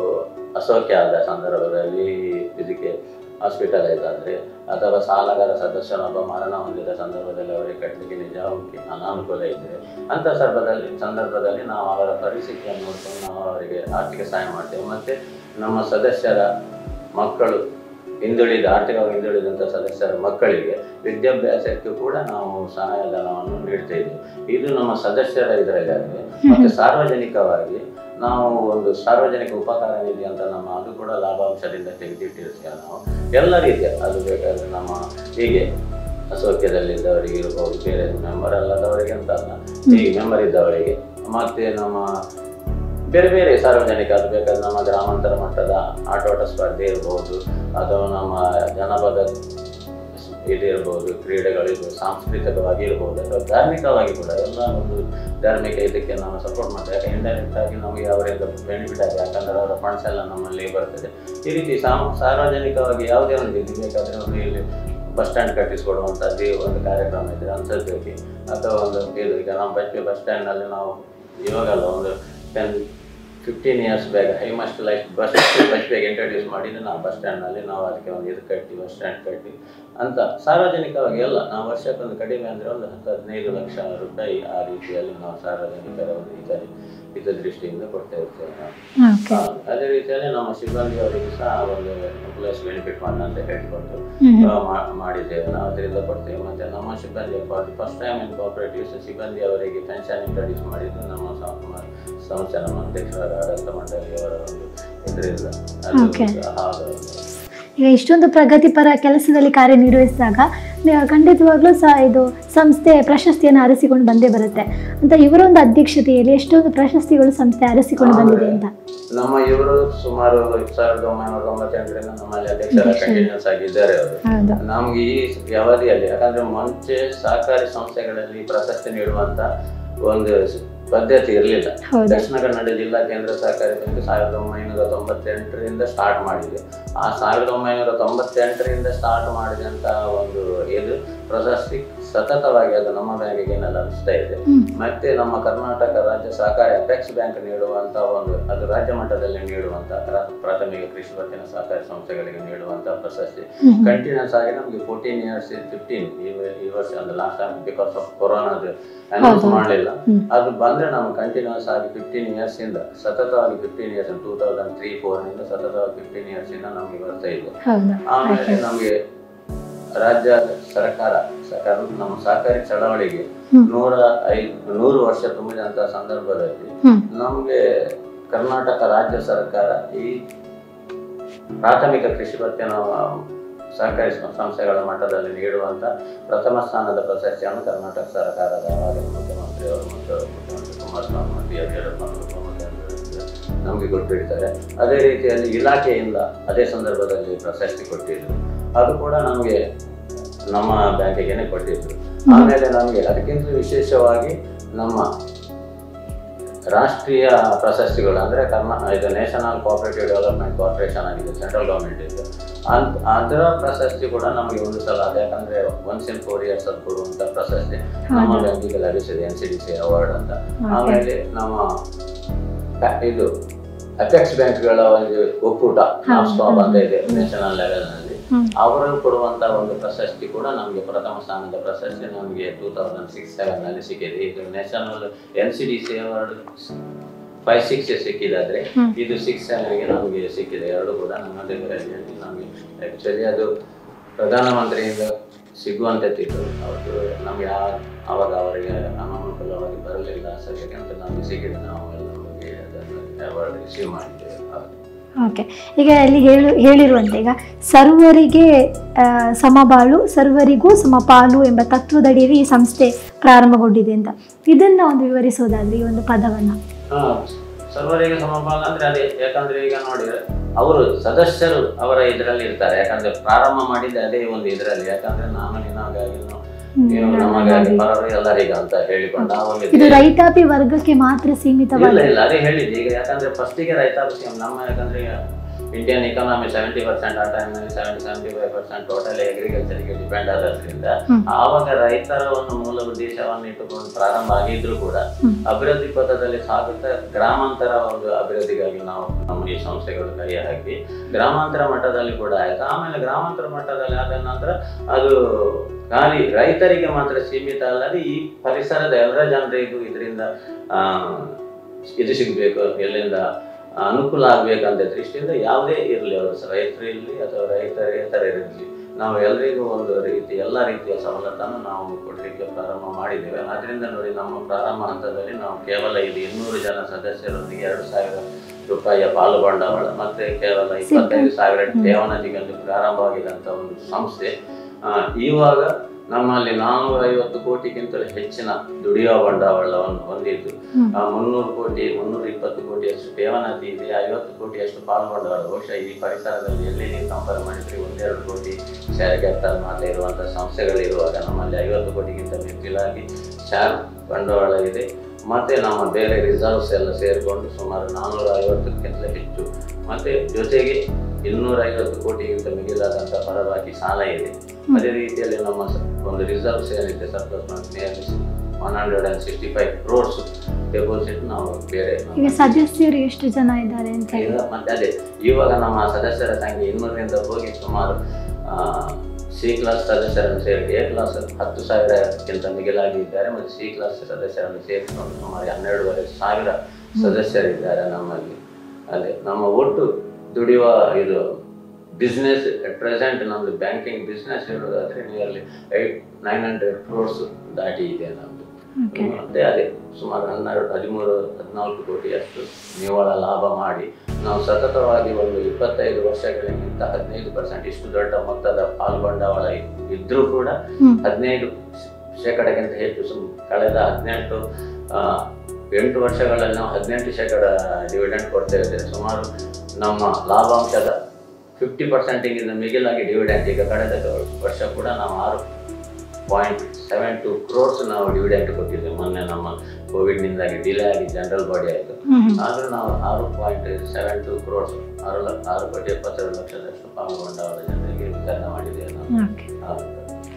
ಅಸೌಖ್ಯ ಆದ ಸಂದರ್ಭದಲ್ಲಿ ಇದಕ್ಕೆ ಹಾಸ್ಪಿಟಲೈಸ್ ಆದರೆ ಅಥವಾ ಸಾಲಗಾರ ಸದಸ್ಯನೊಬ್ಬ ಮರಣ ಹೊಂದಿದ ಸಂದರ್ಭದಲ್ಲಿ ಅವರಿಗೆ ಕಟ್ಟಲಿಕ್ಕೆ ನಿಜವಾಗಿ ಅನಾನುಕೂಲ ಇದ್ದರೆ ಅಂಥ ಸಂದರ್ಭದಲ್ಲಿ ಸಂದರ್ಭದಲ್ಲಿ ನಾವು ಅವರ ಪರಿಸ್ಥಿತಿಯನ್ನು ನೋಡ್ಕೊಂಡು ನಾವು ಅವರಿಗೆ ಆರ್ಥಿಕ ಸಹಾಯ ಮಾಡ್ತೇವೆ ಮತ್ತು ನಮ್ಮ ಸದಸ್ಯರ ಮಕ್ಕಳು ಹಿಂದುಳಿದ ಆರ್ಥಿಕವಾಗಿ ಹಿಂದುಳಿದಂಥ ಸದಸ್ಯರ ಮಕ್ಕಳಿಗೆ ವಿದ್ಯಾಭ್ಯಾಸಕ್ಕೆ ಕೂಡ ನಾವು ಸಹಾಯಧನವನ್ನು ನೀಡ್ತಾ ಇದ್ದೇವೆ ಇದು ನಮ್ಮ ಸದಸ್ಯರ ಇದರಲ್ಲಿ ಆಗಿದೆ ಮತ್ತು ಸಾರ್ವಜನಿಕವಾಗಿ ನಾವು ಒಂದು ಸಾರ್ವಜನಿಕ ಉಪಕಾರ ನಿಧಿ ಅಂತ ನಮ್ಮ ಅದು ಕೂಡ ಲಾಭಾಂಶದಿಂದ ತೆಗೆದಿಟ್ಟಿರ್ತೇವೆ ನಾವು ಎಲ್ಲ ರೀತಿಯ ಅದು ಬೇಕಾದ್ರೆ ನಮ್ಮ ಹೀಗೆ ಅಸೌಖ್ಯದಲ್ಲಿದ್ದವರಿಗೆ ಇರ್ಬೋದು ಬೇರೆ ಮೆಂಬರ್ ಅಲ್ಲದವರಿಗೆ ಅಂತ ಅಲ್ಲ ಈ ಮೆಂಬರ್ ಇದ್ದವರಿಗೆ ಮತ್ತೆ ನಮ್ಮ ಬೇರೆ ಬೇರೆ ಸಾರ್ವಜನಿಕ ಅದು ಬೇಕಾದ್ರೆ ನಮ್ಮ ಗ್ರಾಮಾಂತರ ಮಟ್ಟದ ಆಟೋಟ ಸ್ಪರ್ಧೆ ಇರ್ಬೋದು ಅಥವಾ ನಮ್ಮ ಜನಪದ ಇದಿರ್ಬೋದು ಕ್ರೀಡೆಗಳಿರ್ಬೋದು ಸಾಂಸ್ಕೃತಿಕವಾಗಿ ಇರ್ಬೋದು ಅಥವಾ ಧಾರ್ಮಿಕವಾಗಿ ಕೂಡ ಎಲ್ಲ ಒಂದು ಧಾರ್ಮಿಕ ಇದಕ್ಕೆ ನಾವು ಸಪೋರ್ಟ್ ಮಾಡ್ತೇವೆ ಯಾಕೆ ಇಂಡೈರೆಕ್ಟ್ ಆಗಿ ನಮಗೆ ಅವರಿಂದ ಬೆನಿಫಿಟ್ ಆಗಿದೆ ಯಾಕಂದ್ರೆ ಅವರ ಫಂಡ್ಸ್ ಎಲ್ಲ ನಮ್ಮಲ್ಲಿ ಬರ್ತದೆ ಈ ರೀತಿ ಸಾಮ್ ಸಾರ್ವಜನಿಕವಾಗಿ ಯಾವುದೇ ಒಂದು ಇದು ಬೇಕಾದ್ರೆ ಒಂದು ಇಲ್ಲಿ ಬಸ್ ಸ್ಟ್ಯಾಂಡ್ ಕಟ್ಟಿಸ್ಕೊಡುವಂಥದ್ದು ಒಂದು ಕಾರ್ಯಕ್ರಮ ಇದೆ ಅಂಥದ್ದಕ್ಕೆ ಅಥವಾ ಒಂದು ಇದು ಈಗ ನಮ್ಮ ಬಸ್ ಬಸ್ ಸ್ಟ್ಯಾಂಡ್ನಲ್ಲಿ ನಾವು ಇವಾಗಲ್ಲ ಒಂದು ಟೆನ್ ಫಿಫ್ಟೀನ್ ಇಯರ್ಸ್ ಬ್ಯಾಗ್ ಹೈ ಮಸ್ಟ್ ಲೈಫ್ ಬಸ್ ಬಸ್ ಬ್ಯಾಗ್ ಇಂಟ್ರಡ್ಯೂಸ್ ಮಾಡಿದ್ದು ನಾವು ಬಸ್ ಸ್ಟ್ಯಾಂಡ್ನಲ್ಲಿ ನಾವು ಅದಕ್ಕೆ ಒಂದು ಇದು ಕಟ್ಟಿ ಬಸ್ ಸ್ಟ್ಯಾಂಡ್ ಕಟ್ಟಿ ಅಂತ ಸಾರ್ವಜನಿಕವಾಗಿ ಎಲ್ಲ ನಾವು ವರ್ಷಕ್ಕೊಂದು ಕಡಿಮೆ ಅಂದರೆ ಒಂದು ಹತ್ತು ಹದಿನೈದು ಲಕ್ಷ ರೂಪಾಯಿ ಆ ರೀತಿಯಲ್ಲಿ ನಾವು ಸಾರ್ವಜನಿಕರ ಒಂದು ಇದರಲ್ಲಿ ಇದು ದೃಷ್ಟಿಯಿಂದ ಕೊಡ್ತಾ ಇರ್ತೇವೆ ನಾವು. ಓಕೆ ಹಾ, ಅದೇ ರೀತಿಯಲ್ಲಿ ನಮ್ಮ ಸಿಬ್ಬಂದಿ ಅವರಿಗೆ ಸಹ ಒಂದು ಎಂಪ್ಲಾಯೀಸ್ ಬೆನಿಫಿಟ್ ಫಂಡ್ ಅಂತ ಹೇಳಿಕೊಂಡು ಹ್ಮ್ ಆ, ಮಾ- ಮಾಡಿದ್ದೇವೆ ನಾವು ಅದರಿಂದ ಕೊಡ್ತೇವೆ ಮತ್ತೆ ನಮ್ಮ ಸಿಬ್ಬಂದಿ ಫಸ್ಟ್ ಟೈಮ್ ಇನ್ ಕೋಆಪರೇಟಿವ್ಸ್ ಸಿಬ್ಬಂದಿ ಅವರಿಗೆ ಪೆನ್ಷನ್ ಇಂಟ್ರೊಡ್ಯೂಸ್ ಮಾಡಿದ್ದು ನಮ್ಮ ಸ- ಸಂಸ್ಥೆ ನಮ್ಮ ಅಧ್ಯಕ್ಷರಾದ ಆಡಳಿತ ಮಂಡಳಿಯವರ ಒಂದು ಇದರಿಂದ ಅದು Okay. ಹಾಗೆ ಒಂದು ಈಗ ಇಷ್ಟೊಂದು ಪ್ರಗತಿಪರ ಕೆಲಸದಲ್ಲಿ ಕಾರ್ಯನಿರ್ವಹಿಸಿದಾಗ ನೀವು ಖಂಡಿತವಾಗ್ಲೂ ಸಹ ಇದು ಸಂಸ್ಥೆ ಪ್ರಶಸ್ತಿಯನ್ನು ಆರಿಸಿಕೊಂಡು ಬಂದೇ ಬರುತ್ತೆ ಅಂತ ಇವರ ಒಂದು ಅಧ್ಯಕ್ಷತೆಯಲ್ಲಿ ಎಷ್ಟೊಂದು ಪ್ರಶಸ್ತಿಗಳು ಸಂಸ್ಥೆ ಆರಿಸಿಕೊಂಡು ಬಂದಿದೆ ಅಂತ ನಮ್ಮ ಇವರು ಸುಮಾರು ಸಾವಿರದ ಒಂಬೈನೂರ ತೊಂಬತ್ತೆಂಟರಿಂದ ನಮ್ಮಲ್ಲಿ ಅಧ್ಯಕ್ಷರ ಕಂಟಿನ್ಯೂಸ್ ಆಗಿದ್ದಾರೆ ಅವರು ಹೌದು ನಮ್ಗೆ ಈ ಅವಧಿಯಲ್ಲಿ ಯಾಕಂದ್ರೆ ಮುಂಚೆ ಸಹಕಾರಿ ಸಂಸ್ಥೆಗಳಲ್ಲಿ ಪ್ರಶಸ್ತಿ ನೀಡುವಂತ ಒಂದು ಸ- ಪದ್ಧತಿ ಇರಲಿಲ್ಲ ಹೌದು ದಕ್ಷಿಣ ಕನ್ನಡ ಜಿಲ್ಲಾ ಕೇಂದ್ರ ಸಹಕಾರಿ ಬ್ಯಾಂಕ್ ಸಾವಿರದ ಒಂಬೈನೂರ ತೊಂಬತ್ತೆಂಟರಿಂದ ಸ್ಟಾರ್ಟ್ ಮಾಡಿದೆ ಆ ಸಾವಿರದ ಒಂಬೈನೂರ ತೊಂಬತ್ತೆಂಟರಿಂದ ಸ್ಟಾರ್ಟ್ ಮಾಡಿದಂತ ಒಂದು ಇದು ಪ್ರಶಸ್ತಿ ಸತತವಾಗಿ ಅದು ನಮ್ಮ ಬ್ಯಾಂಕಿಗೆ ಲಭಿಸ್ತಾ ಇದೆ ಹ್ಮ್. ಮತ್ತೆ ನಮ್ಮ ಕರ್ನಾಟಕ ರಾಜ್ಯ ಸಹಕಾರಿ ಅಪೆಕ್ಸ್ ಬ್ಯಾಂಕ್ ನೀಡುವಂತ ಒಂದು ಅದು ರಾಜ್ಯ ಮಟ್ಟದಲ್ಲಿ ನೀಡುವಂತ ಪ್ರ- ಪ್ರಾಥಮಿಕ ಕೃಷಿ ಪತ್ತಿನ ಸಹಕಾರಿ ಸಂಸ್ಥೆಗಳಿಗೆ ನೀಡುವಂತ ಪ್ರಶಸ್ತಿ ಹ್ಮ್. ಕಂಟಿನ್ಯೂಸ್ ಆಗಿ ನಮಗೆ ಫೋರ್ಟೀನ್ ಇಯರ್ಸ್ ಫಿಫ್ಟೀನ್ ಈ ವರ್ಷ ಅಂದ್ರೆ last time because of corona announce ಹೌದು. ಮಾಡಲಿಲ್ಲ ಹ್ಮ್. ಅದು ಬಂದ್ರೆ ನಾವು ಕಂಟಿನ್ಯೂಸ್ ಆಗಿ ಫಿಫ್ಟೀನ್ ಇಯರ್ಸ್ ಇಂದ ಸತತವಾಗಿ fifteen years two thousand three four ನಿಂದ ಸತತವಾಗಿ ಫಿಫ್ಟೀನ್ ಇಯರ್ಸ್ ಇಂದ ನಮಗೆ ಬರ್ತಾ ಇದೆ ಹೌದು ಆಮೇಲೆ ನಮಗೆ ರಾಜ್ಯ ಸರ್ಕಾರ ಸರ್ಕಾರ ನಮ್ಮ ಸಹಕಾರಿ ಚಳವಳಿಗೆ ಹ್ಮ್. ನೂರ ಐದು ನೂರು ವರ್ಷ ತುಂಬಿದಂತ ಸಂದರ್ಭದಲ್ಲಿ ಹ್ಮ್. ನಮಗೆ ಕರ್ನಾಟಕ ರಾಜ್ಯ ಸರ್ಕಾರ ಈ ಪ್ರಾಥಮಿಕ ಕೃಷಿ ಭತ್ಯನ ಸಹಕಾರಿ ಸಂ- ಸಂಸ್ಥೆಗಳ ಮಟ್ಟದಲ್ಲಿ ನೀಡುವಂತ ಪ್ರಥಮ ಸ್ಥಾನದ ಪ್ರಶಸ್ತಿಯನ್ನು ಕರ್ನಾಟಕ ಸರ್ಕಾರದ ಆಗಿನ ಮುಖ್ಯಮಂತ್ರಿಯವರು ಮತ್ತು ಮುಖ್ಯಮಂತ್ರಿ ಕುಮಾರಸ್ವಾಮಿ ಮತ್ತು ಯಡಿಯೂರಪ್ಪ ಮತ್ತು ಉಪಮುಖ್ಯಮಂತ್ರಿಗಳು ನಮಗೆ ಕೊಟ್ಟಿರ್ತಾರೆ ಅದೇ ರೀತಿಯಲ್ಲಿ ಇಲಾಖೆಯಿಂದ ಅದೇ ಸಂದರ್ಭದಲ್ಲಿ ಪ್ರಶಸ್ತಿ ಕೊಟ್ಟಿದ್ರು ಅದು ಕೂಡ ನಮಗೆ ನಮ್ಮ ಬ್ಯಾಂಕಿಗೆನೆ ಕೊಟ್ಟಿದ್ರು ಆಮೇಲೆ ನಮಗೆ ಅದಕ್ಕಿಂತ ವಿಶೇಷವಾಗಿ ನಮ್ಮ ರಾಷ್ಟ್ರೀಯ ಪ್ರಶಸ್ತಿಗಳು ಅಂದ್ರೆ ಕರ್ನಾ ಇದು ನ್ಯಾಷನಲ್ ಕೋಆಪರೇಟಿವ್ ಡೆವಲಪ್ಮೆಂಟ್ ಕಾರ್ಪೊರೇಷನ್ ಆಗಿದೆ ಸೆಂಟ್ರಲ್ ಗೌರ್ಮೆಂಟ್ ಇದು ಅದ್- ಅದರ ಪ್ರಶಸ್ತಿ ಕೂಡ ನಮಗೆ ಒಂದು ಸಲ ಅದು ಯಾಕಂದ್ರೆ ಒನ್ಸ್ ಇನ್ ಫೋರ್ ಇಯರ್ಸ್ ಅಲ್ಲಿ ಕೊಡುವಂತ ಪ್ರಶಸ್ತಿ ನಮ್ಮ ಹೌದು. ಬ್ಯಾಂಕಿಗೆ ಲಭಿಸಿದೆ N C D C award ಅಂತ ಆಮೇಲೆ ನಮ್ಮ ಪ್ಯಾ- ಇದು ಅಪೆಕ್ಸ್ ಬ್ಯಾಂಕ್ಗಳ ಒಂದು ಒಕ್ಕೂಟ ನಾಪ್ಸ್ಟಾಪ್ ಅಂತ ಇದೆ ನ್ಯಾಷನಲ್ ಲೆವೆಲ್ ನಲ್ಲಿ ಹ್ಮ್. ಅವರು ಕೊಡುವಂತ ಒಂದು ಪ್ರಶಸ್ತಿ ಕೂಡ ನಮಗೆ ಪ್ರಥಮ ಸ್ಥಾನದ ಪ್ರಶಸ್ತಿ ನಮಗೆ ಟೂ ತೌಸಂಡ್ ಸಿಕ್ಸ್ ಸೆವೆನ್ ನಲ್ಲಿ ಸಿಕ್ಕಿದೆ ಇದು national N C D C award five six ಸಿಕ್ಕಿದಾದ್ರೆ ಹ್ಮ್. ಇದು ಸಿಕ್ಸ್ ಸೆವೆನ್ಗೆ ನಮಗೆ ಸಿಕ್ಕಿದೆ ಎರಡು ಕೂಡ ನಮ್ಮ ದೇವರಲ್ಲಿ ನಮಗೆ ಆಕ್ಚುಲಿ ಅದು ಪ್ರಧಾನಮಂತ್ರಿಯಿಂದ ಸಿಗುವಂತದ್ದು ಅವತ್ತು ನಮ್ಗೆ ಆ- ಅವಾಗ ಅವರಿಗೆ ಅನಾನುಕೂಲವಾಗಿ ಬರಲಿಲ್ಲ ಸದ್ಯಕ್ಕೆ ಅಂತ ನಮಗೆ ಸಿಕ್ಕಿದೆ ನಾವು ಎಲ್ಲ ಹೋಗಿ ಅದನ್ನು ಅವಾರ್ಡ್ ರಿಸೀವ್ ಮಾಡಿದ್ದೇವೆ ಹೌದು. ಓಕೆ ಈಗ ಇಲ್ಲಿ ಹೇಳು ಹೇಳಿರುವಂತೆ ಈಗ ಸರ್ವರಿಗೆ ಆ, ಸಮಬಾಳು ಸರ್ವರಿಗೂ ಸಮಪಾಲು ಎಂಬ ತತ್ವದಡಿಯಲ್ಲಿ ಈ ಸಂಸ್ಥೆ ಪ್ರಾರಂಭಗೊಂಡಿದೆ ಅಂತ ಇದನ್ನ ಒಂದು ವಿವರಿಸೋದಾದ್ರೆ ಈ ಒಂದು ಪದವನ್ನ ಹಾ, ಸರ್ವರಿಗೆ ಸಮಪಾಲ ಅಂದ್ರೆ ಅದೇ ಯಾಕಂದ್ರೆ ಈಗ ನೋಡಿ ಅವರು ಸದಸ್ಯರು ಅವರ ಇದರಲ್ಲಿ ಇರ್ತಾರೆ ಯಾಕಂದ್ರೆ ಪ್ರಾರಂಭ ಮಾಡಿದ್ದೆ ಅದೇ ಒಂದು ಇದರಲ್ಲಿ ಯಾಕಂದ್ರೆ ನಾನು ನಿನಗಾಗಿ ನಾವು- ನೀವು ನಮಗಾಗಿ ಪರರು ಎಲ್ಲರಿಗ ಅಂತ ಹೇಳಿಕೊಂಡು ಇದು ಆವಾಗ ರೈತಾಪಿ ವರ್ಗಕ್ಕೆ ಮಾತ್ರ ಇಲ್ಲ ಸೀಮಿತವಾದ ಇಲ್ಲ ಅದೇ ಹೇಳಿದ್ದೆ ಈಗ ಯಾಕಂದ್ರೆ ಫಸ್ಟಿಗೆ ರೈತಾಪಿ ಸ್ಕೀಮ್ ನಮ್ಮ ಯಾಕಂದ್ರೆ ಇಂಡಿಯನ್ ಇಕಾನಮಿ ಸೆವೆಂಟಿ ಪರ್ಸೆಂಟ್ ಆ ಟೈಮ್ನಲ್ಲಿ seventy seventy five percent total ಅಗ್ರಿಕಲ್ಚರ್ಗೆ ಡಿಪೆಂಡ್ ಆಗೋದ್ರಿಂದ ಹ್ಮ್. ಆವಾಗ ರೈತರ ಒಂದು ಮೂಲ ಉದ್ದೇಶವನ್ನು ಇಟ್ಟುಕೊಂಡು ಪ್ರಾರಂಭ ಆಗಿದ್ರು ಕೂಡ ಹ್ಮ್. ಅಭಿವೃದ್ಧಿ ಪಥದಲ್ಲಿ ಸಾಗುತ್ತಾ ಗ್ರಾಮಾಂತರ ಒಂದು ಅಭಿವೃದ್ಧಿಗಾಗಿ ನಾವು ನಮ್ಮ ಈ ಸಂಸ್ಥೆಗಳು ಕೈ ಹಾಕಿ ಗ್ರಾಮಾಂತರ ಮಟ್ಟದಲ್ಲಿ ಕೂಡ ಆಯ್ತು ಆಮೇಲೆ ಗ್ರಾಮಾಂತರ ಮಟ್ಟದಲ್ಲಿ ಆದ ನಂತರ ಅದು ಖಾಲಿ ರೈತರಿಗೆ ಮಾತ್ರ ಸೀಮಿತ ಅಲ್ಲದೆ ಈ ಪರಿಸರದ ಎಲ್ಲ ಜನರಿಗೂ ಇದರಿಂದ ಆ, ಇದು ಸಿಗಬೇಕು ಎಲ್ಲಿಂದ ಅನುಕೂಲ ಆಗ್ಬೇಕಂತ ದೃಷ್ಟಿಯಿಂದ ಯಾವುದೇ ಇರಲಿ ಅವರು ರೈತರು ಇರಲಿ ಅಥವಾ ರೈತರೇತರ ಇರಲಿ ನಾವು ಎಲ್ಲರಿಗೂ ಒಂದು ರೀತಿ ಎಲ್ಲ ರೀತಿಯ ಸವಲತ್ತನ್ನು ನಾವು ಕೊಡಲಿಕ್ಕೆ ಪ್ರಾರಂಭ ಮಾಡಿದ್ದೇವೆ ಅದರಿಂದ ನೋಡಿ ನಮ್ಮ ಪ್ರಾರಂಭ ಹಂತದಲ್ಲಿ ನಾವು ಕೇವಲ ಇದು ಇನ್ನೂರು ಜನ ಸದಸ್ಯರೊಂದಿಗೆ ಎರಡು ಸಾವಿರ ರೂಪಾಯಿಯ ಪಾಲು ಬಂಡವಾಳ ಮತ್ತೆ ಕೇವಲ ಇಪ್ಪತ್ತೈದು ಸಾವಿರ ಠೇವಣಿಗೆಂದು ಪ್ರಾರಂಭವಾಗಿದಂತ ಒಂದು ಸಂಸ್ಥೆ ಆ, ಇವಾಗ ನಮ್ಮಲ್ಲಿ ನಾನ್ನೂರ ಐವತ್ತು ಕೋಟಿಗಿಂತಲೂ ಹೆಚ್ಚಿನ ದುಡಿಯುವ ಬಂಡವಾಳವನ್ನು ಹೊಂದಿದ್ದು ಹ್ಮ್. ಆ, ಮುನ್ನೂರು ಕೋಟಿ ಮುನ್ನೂರ ಇಪ್ಪತ್ತು ಕೋಟಿಯಷ್ಟು ಠೇವಣಿ ಇದೆ ಐವತ್ತು ಕೋಟಿಯಷ್ಟು ಪಾಲು ಬಂಡವಾಳ ಬಹುಶಃ ಈ ಪರಿಸರದಲ್ಲಿ ಎಲ್ಲಿ ನೀವು ಕಂಪೇರ್ ಮಾಡಿದ್ರೆ ಒಂದೆರಡು ಕೋಟಿ ಶೇರ್ ಕ್ಯಾಪಿಟಲ್ ಮಾತ್ರ ಇರುವಂತಹ ಸಂಸ್ಥೆಗಳಿರುವಾಗ ನಮ್ಮಲ್ಲಿ ಐವತ್ತು ಕೋಟಿಗಿಂತ ಮಿಕ್ಕಿಲಾಗಿ ಶೇರ್ ಬಂಡವಾಳ ಇದೆ ಮತ್ತೆ ನಮ್ಮ ಬೇರೆ ರಿಸರ್ವ್ಸ್ ಎಲ್ಲ ಸೇರಿಕೊಂಡು ಸುಮಾರು ನಾನ್ನೂರ ಐವತ್ತಕ್ಕಿಂತ ಹೆಚ್ಚು ಮತ್ತೆ ಜೊತೆಗೆ ಇನ್ನೂರ ಐವತ್ತು ಕೋಟಿಗಿಂತ ಮಿಗಿಲಾದಂಥ ಪರವಾಗಿ ಸಾಲ ಇದೆ ಅದೇ ರೀತಿಯಲ್ಲಿ ನಮ್ಮ ಸ- ಒಂದು ರಿಸರ್ವ್ಸ್ ಏನಿದೆ surplus nearly one hundred and sixty five crores deposit ನಾವು ಬೇರೆ ನಮ್ಮ ಈಗ ಸದಸ್ಯರು ಎಷ್ಟು ಜನ ಇದ್ದಾರೆ ಅಂತ ಹೇಳಿ ಈಗ ಮತ್ತೆ ಅದೇ ಇವಾಗ ನಮ್ಮ ಸದಸ್ಯರ ಸಂಖ್ಯೆ ಇನ್ನೂರರಿಂದ ಹೋಗಿ ಸುಮಾರು ಆ, ಸಿ ಕ್ಲಾಸ್ ಸದಸ್ಯರನ್ನು ಸೇರಿ ಎ ಕ್ಲಾಸ್ ಹತ್ತು ಸಾವಿರಕ್ಕಿಂತ ಮಿಗಿಲಾಗಿ ಇದ್ದಾರೆ ಮತ್ತು ಸಿ ಕ್ಲಾಸ್ ಸದಸ್ಯರನ್ನು ಸೇರಿಸಿಕೊಂಡು ಸುಮಾರು ಹನ್ನೆರಡೂವರೆ ಸಾವಿರ ಸದಸ್ಯರಿದ್ದಾರೆ ನಮ್ಮಲ್ಲಿ ಅದೇ ನಮ್ಮ ಒಟ್ಟು ದುಡಿಯುವ ಇದು ಬಿಸ್ನೆಸ್ ಅಟ್ ಪ್ರೆಸೆಂಟ್ ನಮ್ಮದು ಬ್ಯಾಂಕಿಂಗ್ ಬಿಸ್ನೆಸ್ ಇರೋದಾದ್ರೆ nearly eight nine hundred crores ದಾಟಿ ಇದೆ ನಮ್ಮದು ಮತ್ತೆ ಅದೇ ಸುಮಾರು ಹನ್ನೆರಡು ಹದಿಮೂರು ಹದಿನಾಲ್ಕು ಕೋಟಿಯಷ್ಟು ನಿವ್ವಳ ಲಾಭ ಮಾಡಿ ನಾವು ಸತತವಾಗಿ ಒಂದು ಇಪ್ಪತ್ತೈದು ವರ್ಷಗಳಿಗಿಂತ ಹದಿನೈದು ಪರ್ಸೆಂಟ್ ಇಷ್ಟು ದೊಡ್ಡ ಮೊತ್ತದ ಪಾಲ್ಗೊಂಡವಳ ಇದ್ರೂ ಕೂಡ ಹದಿನೈದು ಶೇಕಡಕ್ಕಿಂತ ಹೆಚ್ಚು ಸುಮ್ ಕಳೆದ ಹದಿನೆಂಟು ಆ, ಎಂಟು ವರ್ಷಗಳಲ್ಲಿ ನಾವು ಹದಿನೆಂಟು ಶೇಕಡ ಡಿವಿಡೆಂಡ್ ಕೊಡ್ತಾ ಇದ್ದೇವೆ ಸುಮಾರು ನಮ್ಮ ಲಾಭಾಂಶದ ಫಿಫ್ಟಿ ಪರ್ಸೆಂಟಿಗಿಂತ ಮಿಗಿಲಾಗಿ ಡಿವಿಡೆಂಟ್ ಈಗ ಕಳೆದ ವರ್ಷ ಕೂಡ ನಾವು ಆರು ಪಾಯಿಂಟ್ ಸೆವೆನ್ ಟು ಕ್ರೋರ್ಸ್ ನಾವು ಡಿವಿಡೆಂಟ್ ಕೊಟ್ಟಿದ್ದೇವೆ ಮೊನ್ನೆ ನಮ್ಮ ಕೋವಿಡ್ನಿಂದಾಗಿ ಡಿಲೇ ಆಗಿ ಜನರಲ್ ಬಾಡಿ ಆಯಿತು ಆದರೂ ನಾವು ಆರು ಪಾಯಿಂಟ್ ಸೆವೆನ್ ಟು ಕ್ರೋರ್ಸ್ ಆರು ಲ ಆರು ಕೋಟಿ ಎಪ್ಪತ್ತೆರಡು ಲಕ್ಷದಷ್ಟು ಪಾಲ್ಗೊಂಡವರ ಜನರಿಗೆ ವಿತರಣೆ ಮಾಡಿದ್ದೇವೆ ನಾವು ಓಕೆ ಹೌದು.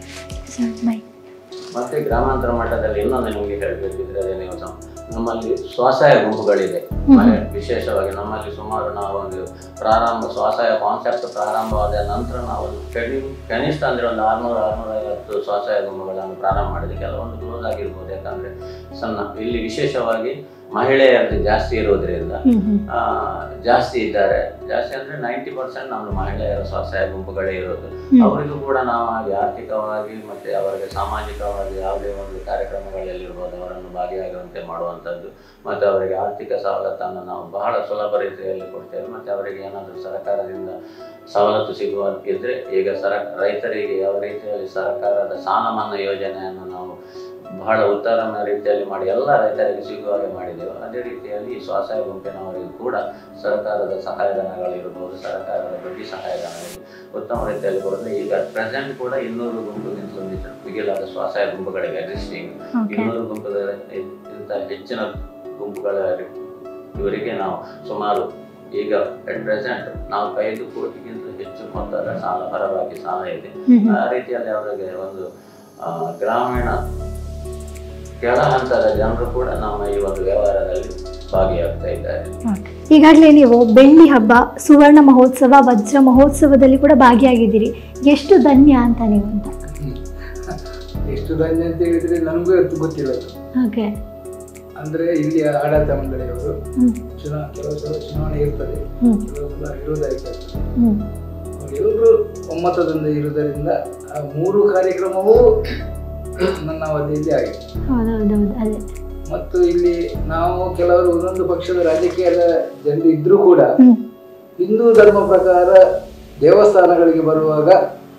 ಮೈ ಮತ್ತೆ ಗ್ರಾಮಾಂತರ ಮಟ್ಟದಲ್ಲಿ ಇನ್ನೊಂದು ನಿಮಗೆ ಹೇಳಬೇಕಿದ್ರೆ ಅದೇ ನೀವು ಸಮ- ನಮ್ಮಲ್ಲಿ ಸ್ವಸಹಾಯ ಗುಂಪುಗಳಿದೆ ಮನೆ ವಿಶೇಷವಾಗಿ ನಮ್ಮಲ್ಲಿ ಸುಮಾರು ನಾವು ಒಂದು ಪ್ರಾರಂಭ ಸ್ವಸಹಾಯ ಕಾನ್ಸೆಪ್ಟ್ ಪ್ರಾರಂಭವಾದ ನಂತರ ನಾವು ಒಂದು ಕಡಿ ಕನಿಷ್ಠ ಅಂದ್ರೆ ಒಂದು ಆರ್ನೂರು ಆರ್ನೂರ ಐವತ್ತು ಸ್ವಸಹಾಯ ಗುಂಪುಗಳನ್ನು ಪ್ರಾರಂಭ ಮಾಡಿದೆ ಕೆಲವೊಂದು ಕ್ಲೋಸ್ ಆಗಿರ್ಬೋದು ಯಾಕಂದ್ರೆ ಸಣ್ಣ ಇಲ್ಲಿ ವಿಶೇಷವಾಗಿ ಮಹಿಳೆಯರದ್ದು ಜಾಸ್ತಿ ಇರೋದ್ರಿಂದ ಆ, ಜಾಸ್ತಿ ಇದ್ದಾರೆ ಜಾಸ್ತಿ ಅಂದ್ರೆ ನೈಂಟಿ ಪರ್ಸೆಂಟ್ ನಮ್ದು ಮಹಿಳೆಯರ ಸ್ವಸಹಾಯ ಗುಂಪುಗಳೇ ಇರೋದು ಅವರಿಗೂ ಕೂಡ ನಾವು ಹಾಗೆ ಆರ್ಥಿಕವಾಗಿ ಮತ್ತೆ ಅವರಿಗೆ ಸಾಮಾಜಿಕವಾಗಿ ಯಾವುದೇ ಒಂದು ಕಾರ್ಯಕ್ರಮಗಳಲ್ಲಿರ್ಬೋದು ಅವರನ್ನು ಭಾಗಿಯಾಗುವಂತೆ ಮಾಡುವಂಥದ್ದು ಮತ್ತೆ ಅವರಿಗೆ ಆರ್ಥಿಕ ಸವಲತ್ತನ್ನು ನಾವು ಬಹಳ ಸುಲಭ ರೀತಿಯಲ್ಲಿ ಕೊಡ್ತೇವೆ ಮತ್ತೆ ಅವರಿಗೆ ಏನಾದರೂ ಸರ್ಕಾರದಿಂದ ಸವಲತ್ತು ಸಿಗುವಂತಿದ್ರೆ ಈಗ ಸರ ರೈತರಿಗೆ ಯಾವ ರೀತಿಯಲ್ಲಿ ಸರ್ಕಾರದ ಸಾಲ ಮನ್ನಾ ಯೋಜನೆಯನ್ನು ನಾವು ಬಹಳ ಉತ್ತಮ ರೀತಿಯಲ್ಲಿ ಮಾಡಿ ಎಲ್ಲ ರೈತರಿಗೆ ಸಿಗುವ ಹಾಗೆ ಮಾಡಿದೆವು ಅದೇ ರೀತಿಯಲ್ಲಿ ಈ ಸ್ವಸಹಾಯ ಗುಂಪಿನವರಿಗೂ ಕೂಡ ಸರ್ಕಾರದ ಸಹಾಯಧನಗಳಿರ್ಬೋದು ಸರ್ಕಾರದ ಬಡ್ಡಿ ಸಹಾಯಧನಗಳು ಉತ್ತಮ ರೀತಿಯಲ್ಲಿ ಕೊಡೋದು ಈಗ ಪ್ರೆಸೆಂಟ್ ಕೂಡ ಇನ್ನೂರು ಗುಂಪುಗಿಂತ ಮಿಗಿ- ಮಿಗಿಲಾದ ಸ್ವಸಹಾಯ ಗುಂಪುಗಳಿಗೆ ಎಕ್ಸಿಸ್ಟಿಂಗ್ ಇನ್ನೂರು ಗುಂಪುಗಳ ಇಂತ ಹೆಚ್ಚಿನ ಗುಂಪುಗಳ ಇವರಿಗೆ ನಾವು ಸುಮಾರು ಈಗ ಅಟ್ ಪ್ರೆಸೆಂಟ್ ನಾಲ್ಕೈದು ಕೋಟಿಗಿಂತ ಹೆಚ್ಚು ಮೊತ್ತದ ಸಾಲ ಪರವಾಗಿ ಸಾಲ ಇದೆ ಆ ರೀತಿಯಲ್ಲಿ ಅವರಿಗೆ ಒಂದು ಆ, ಗ್ರಾಮೀಣ ಕೆಳ ಹಂತದ ಜನರು ಕೂಡ ನಮ್ಮ ಈ ಒಂದು ವ್ಯವಹಾರದಲ್ಲಿ ಭಾಗಿಯಾಗ್ತಾ ಇದ್ದಾರೆ ಈಗಾಗಲೇ ನೀವು ಬೆಳ್ಳಿ ಹಬ್ಬ ಸುವರ್ಣ ಮಹೋತ್ಸವ ವಜ್ರ ಮಹೋತ್ಸವದಲ್ಲಿ ಕೂಡ ಭಾಗಿಯಾಗಿದ್ದೀರಿ ಎಷ್ಟು ಧನ್ಯ ಅಂತ ನೀವು ಅಂತ ಎಷ್ಟು ಧನ್ಯ ಅಂತ ಹೇಳಿದ್ರೆ ನನಗೂ ಅದು ಗೊತ್ತಿಲ್ಲ ಅದು ಓಕೆ ಅಂದ್ರೆ ಇಲ್ಲಿ ಆಡಳಿತ ಮಂಡಳಿಯವರು ಹ್ಮ್ ಚುನಾ ಕೆಲವು ಸಲ ಚುನಾವಣೆ ಇರ್ತದೆ ಹ್ಮ್ ಕೆಲವು ಸಲ ವಿರೋಧ ಆಗ್ತದೆ ಹ್ಮ್ ಎಲ್ಲರೂ ಒಮ್ಮತದಿಂದ ಇರುವುದರಿಂದ ಆ ಮೂರು ಕಾರ್ಯಕ್ರಮವೂ ನನ್ನ ಅವಧಿಯಲ್ಲಿ ಆಗಿದೆ ಹೌದೌದೌದು ಅದೇ ಮತ್ತು ಇಲ್ಲಿ ನಾವು ಕೆಲವರು ಒಂದೊಂದು ಪಕ್ಷದ ರಾಜಕೀಯದ ಜನರು ಇದ್ರೂ ಕೂಡ ಹ್ಮ್ ಹಿಂದೂ ಧರ್ಮ ಪ್ರಕಾರ ದೇವಸ್ಥಾನಗಳಿಗೆ ಬರುವಾಗ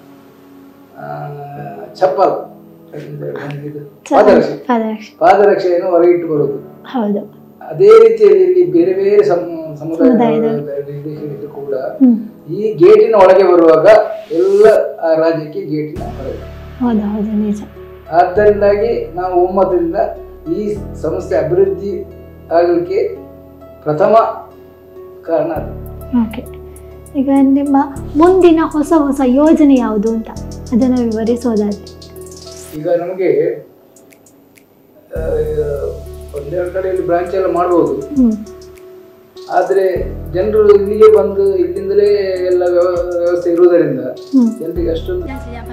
ಆ, ಚಪ್ಪಲ್ ಅಂದ್ರೆ ಇದು ಪಾದರಕ್ಷೆ ಪಾದರಕ್ಷೆ ಪಾದರಕ್ಷೆಯನ್ನು ಹೊರಗಿಟ್ಟು ಬರುವುದು ಹೌದು ಅದೇ ರೀತಿಯಲ್ಲಿ ಇಲ್ಲಿ ಬೇರೆ ಬೇರೆ ಸಮ- ಸಮುದಾಯದ ದೇಶಗಳಿದ್ದು ಕೂಡ ಹ್ಮ್ ಈ ಗೇಟಿನ ಒಳಗೆ ಬರುವಾಗ ಎಲ್ಲ ಆ ರಾಜ್ಯಕ್ಕೆ ಗೇಟಿನ ಹೊರಗೆ ಹೌದು ಹೌದು ನಿಜ ಆದ್ದರಿಂದಾಗಿ ನಾವು ಒಮ್ಮತದಿಂದ ಈ ಸಂಸ್ಥೆ ಅಭಿವೃದ್ಧಿ ಆಗಲಿಕ್ಕೆ ಪ್ರಥಮ ಕಾರಣ ಅದು ಓಕೆ ಈಗ ನಿಮ್ಮ ಮುಂದಿನ ಹೊಸ ಹೊಸ ಯೋಜನೆ ಯಾವುದು ಅಂತ ಅದನ್ನು ವಿವರಿಸೋದಾದ್ರೆ ಈಗ ನಮಗೆ ಆ, ಒಂದೆರಡು ಕಡೆಯಲ್ಲಿ ಬ್ರಾಂಚ್ ಎಲ್ಲ ಮಾಡ್ಬೋದು ಹ್ಮ್ ಆದರೆ ಜನರು ಇಲ್ಲಿಗೆ ಬಂದು ಇಲ್ಲಿಂದಲೇ ಎಲ್ಲ ವ್ಯವ- ವ್ಯವಸ್ಥೆ ಇರುವುದರಿಂದ ಹ್ಮ್ ಜನರಿಗೆ ಅಷ್ಟೊಂದು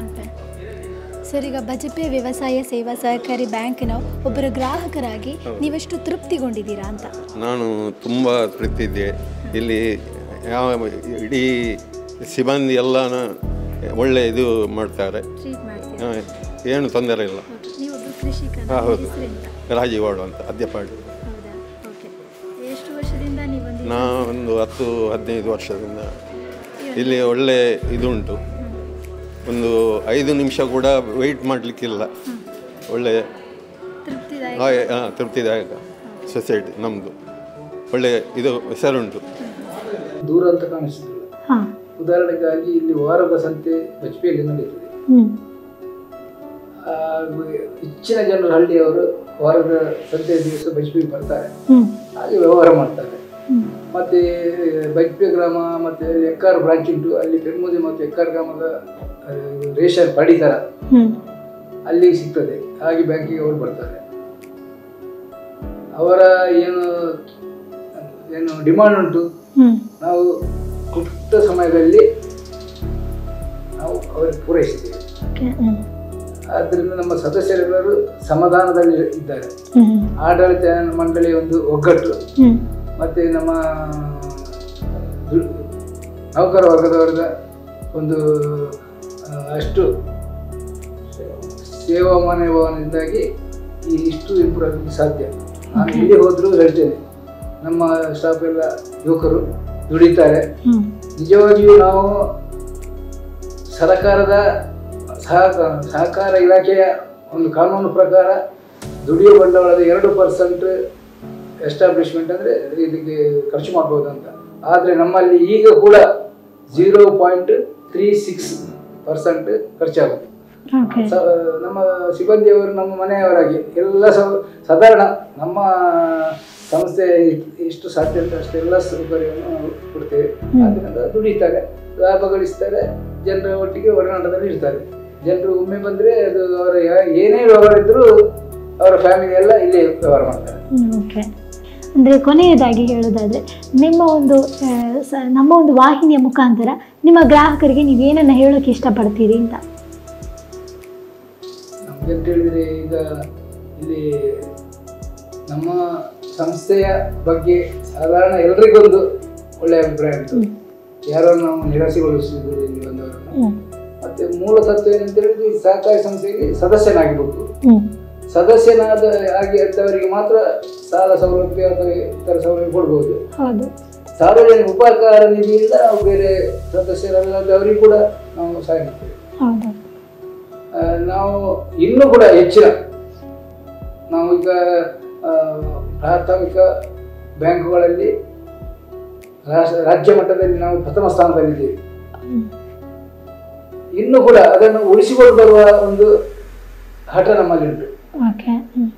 ಸರ್ ಈಗ ಬಜಪೆ ವ್ಯವಸಾಯ ಸೇವಾ ಸಹಕಾರಿ ಬ್ಯಾಂಕ್ನ ಒಬ್ಬರು ಗ್ರಾಹಕರಾಗಿ ನೀವೆಷ್ಟು ತೃಪ್ತಿಗೊಂಡಿದ್ದೀರಾ ಅಂತ ನಾನು ತುಂಬ ತೃಪ್ತಿದ್ದೆ ಇಲ್ಲಿ ಯಾವ ಇಡೀ ಸಿಬ್ಬಂದಿ ಎಲ್ಲ ಒಳ್ಳೆ ಇದು ಮಾಡ್ತಾರೆ ಟ್ರೀಟ್ ಮಾಡ್ತೀರಾ ಆ, ಏನು ತೊಂದರೆ ಇಲ್ಲ ನೀವೊಬ್ಬರು ಕೃಷಿಕ ಹಾ, ಹೌದು ಹೆಸರೆಂತ ರಾಜೀವಾಡು ಅಂತ ಅದ್ಯಪಾಡು ಹೌದಾ ಓಕೆ ಎಷ್ಟು ವರ್ಷದಿಂದ ನೀವೊಂದು ನಾ ಒಂದು ಹತ್ತು ಹದಿನೈದು ವರ್ಷದಿಂದ ಇಲ್ಲಿ ಒಳ್ಳೆ ಇದುಂಟು ಒಂದು ಐದು ನಿಮಿಷ ಕೂಡ ವೆಯ್ಟ್ ಮಾಡಲಿಕ್ಕಿಲ್ಲ ಒಳ್ಳೆ ತೃಪ್ತಿದಾಯಕ ಹಾಗೆ ಹಾಂ ತೃಪ್ತಿದಾಯಕ ಸೊಸೈಟಿ ನಮ್ಮದು ಒಳ್ಳೆ ಇದು ಹೆಸರುಂಟು ದೂರ ಅಂತ ಕಾಣಿಸುತ್ತಿಲ್ಲ ಹಾ ಉದಾಹರಣೆಗಾಗಿ ಇಲ್ಲಿ ವಾರದ ಸಂತೆ ಬಜ್ಪೆಯಲ್ಲಿ ನಡೀತದೆ ಹ್ಮ್ ಹಾಗೂ ಹೆಚ್ಚಿನ ಜನರು ಹಳ್ಳಿಯವರು ವಾರದ ಸಂತೆ ದಿವಸ ಬಜ್ಪೆಗೆ ಬರ್ತಾರೆ ಹ್ಮ್ ಹಾಗೆ ವ್ಯವಹಾರ ಮಾಡ್ತಾರೆ ಹ್ಮ್ ಮತ್ತೆ ಬಜ್ಪೆ ಗ್ರಾಮ ಮತ್ತೆ ಎಕ್ಕಾರ್ ಬ್ರಾಂಚ್ ಉಂಟು ಅಲ್ಲಿ ಪೆರ್ಮುದಿ ಮತ್ತು ಎಕ್ಕಾರ್ ಗ್ರಾಮದ ಆ, ಇದು ರೇಷನ್ ಪಡಿತರ ಹ್ಮ್ ಅಲ್ಲಿ ಸಿಗ್ತದೆ ಹಾಗೆ ಬ್ಯಾಂಕಿಗೆ ಅವರು ಬರ್ತಾರೆ ಅವರ ಏನು ಏನು ಡಿಮಾಂಡ್ ಉಂಟು ಹ್ಮ್ ನಾವು ಗುಪ್ತ ಸಮಯದಲ್ಲಿ ನಾವು ಅವರಿಗೆ ಪೂರೈಸಿದ್ದೇವೆ ಓಕೆ ಹ್ಮ್ ಆದ್ದರಿಂದ ನಮ್ಮ ಸದಸ್ಯರೆಲ್ಲರೂ ಸಮಾಧಾನದಲ್ಲಿ ಇದ್ದಾರೆ ಹ್ಮ್ ಆಡಳಿತ ಮಂಡಳಿ ಒಂದು ಒಗ್ಗಟ್ಟು ಹ್ಮ್ ಮತ್ತು ನಮ್ಮ ದು- ನೌಕರ ವರ್ಗದವರ ಒಂದು ಆ, ಅಷ್ಟು ಸೇವಾ ಮನೋಭಾವನೆಯಿಂದಾಗಿ ಈ ಇಷ್ಟು ಇಂಪ್ರೂವ್ ಆಗಲಿಕ್ಕೆ ಸಾಧ್ಯ ನಾನು ಎಲ್ಲಿ ಹೋದರೂ ಹೇಳ್ತೇನೆ ನಮ್ಮ ಸ್ಟಾಫ್ ಎಲ್ಲ ಯುವಕರು ದುಡಿತಾರೆ ಹ್ಮ್ ನಿಜವಾಗಿಯೂ ನಾವು ಸರ್ಕಾರದ ಸಹಕಾರ ಸಹಕಾರ ಇಲಾಖೆಯ ಒಂದು ಕಾನೂನು ಪ್ರಕಾರ ದುಡಿಯುವ ಬಂಡವಾಳದ ಎರಡು ಪರ್ಸೆಂಟ್ ಎಸ್ಟಾಬ್ಲಿಷ್ಮೆಂಟ್ ಅಂದರೆ ಇದಕ್ಕೆ ಖರ್ಚು ಮಾಡ್ಬೋದು ಅಂತ ಆದರೆ ನಮ್ಮಲ್ಲಿ ಈಗ ಕೂಡ zero point three six percent ಖರ್ಚಾಗುತ್ತೆ ಓಕೆ ಸ- ನಮ್ಮ ಸಿಬ್ಬಂದಿಯವರು ನಮ್ಮ ಮನೆಯವರಾಗಿ ಎಲ್ಲ ಸ ಸಾಧಾರಣ ನಮ್ಮ ಸಂಸ್ಥೆ ಎಷ್ಟು ಸಾಧ್ಯ ಉಂಟು ಅಷ್ಟೆಲ್ಲ ಸೌಕರ್ಯವನ್ನು ನಾವು ಕೊಡ್ತೇವೆ ಆದ್ದರಿಂದ ದುಡಿತಾರೆ ಲಾಭ ಗಳಿಸ್ತಾರೆ ಜನರ ಒಟ್ಟಿಗೆ ಒಡನಾಟದಲ್ಲಿ ಇರ್ತಾರೆ ಜನರು ಒಮ್ಮೆ ಬಂದರೆ ಅದು ಅವರ ಯಾ- ಏನೇ ವ್ಯವಹಾರ ಇದ್ದರೂ ಅವರ ಫ್ಯಾಮಿಲಿ ಎಲ್ಲ ಇಲ್ಲೇ ವ್ಯವಹಾರ ಮಾಡ್ತಾರೆ ಓಕೆ ಅಂದರೆ ಕೊನೆಯದಾಗಿ ಹೇಳೋದಾದರೆ ನಿಮ್ಮ ಒಂದು ಆ, ಸ- ನಮ್ಮ ಒಂದು ವಾಹಿನಿಯ ಮುಖಾಂತರ ನಿಮ್ಮ ಗ್ರಾಹಕರಿಗೆ ನೀವೇನನ್ನು ಹೇಳೋಕ್ಕೆ ಇಷ್ಟಪಡ್ತೀರಿ ಅಂತ ನಮ್ಗೆ ಅಂತ ಹೇಳಿದ್ರೆ ಈಗ ಇಲ್ಲಿ ನಮ್ಮ ಸಂಸ್ಥೆಯ ಬಗ್ಗೆ ಸಾಧಾರಣ ಎಲ್ರಿಗೊಂದು ಒಳ್ಳೆಯ ಅಭಿಪ್ರಾಯ ಉಂಟು ಯಾರೋ ನಾವು ನಿರಾಸೆಗೊಳಿಸಿದ್ರು ಇಲ್ಲಿ ಬಂದವರನ್ನು ಹ್ಮ್. ಮತ್ತೆ ಮೂಲ ತತ್ವ ಏನಂತ ಹೇಳಿದ್ರೆ ಈ ಸಹಕಾರಿ ಸಂಸ್ಥೆಗೆ ಸದಸ್ಯನಾಗಬೇಕು ಹ್ಮ್. ಸದಸ್ಯನಾದ ಆಗಿ ಇದ್ದವರಿಗೆ ಮಾತ್ರ ಸಾಲ ಸೌಲಭ್ಯ ಅಥವಾ ಇತರ ಸೌಲಭ್ಯ ಕೊಡ್ಬೋದು ಹೌದು ಸಾರ್ವಜನಿಕ ಉಪಕಾರ ನಿಧಿಯಿಂದ ನಾವು ಬೇರೆ ಸದಸ್ಯರಲ್ಲದವರಿಗೆ ಕೂಡ ನಾವು ಸಹಾಯ ಮಾಡ್ತೇವೆ ಹೌದು ಆ, ನಾವು ಇನ್ನೂ ಕೂಡ ಹೆಚ್ಚಿನ ನಾವು ಈಗ ಆ, ಪ್ರಾಥಮಿಕ ಬ್ಯಾಂಕುಗಳಲ್ಲಿ ರಾಷ್ಟ್ರ ರಾಜ್ಯ ಮಟ್ಟದಲ್ಲಿ ನಾವು ಪ್ರಥಮ ಸ್ಥಾನದಲ್ಲಿದ್ದೇವೆ ಹ್ಮ್. ಇನ್ನೂ ಕೂಡ ಅದನ್ನು ಉಳಿಸಿಕೊಂಡು ಬರುವ ಒಂದು ಹಠ ನಮ್ಮಲ್ಲಿ ಉಂಟು ಓಕೆ ಹ್ಮ್.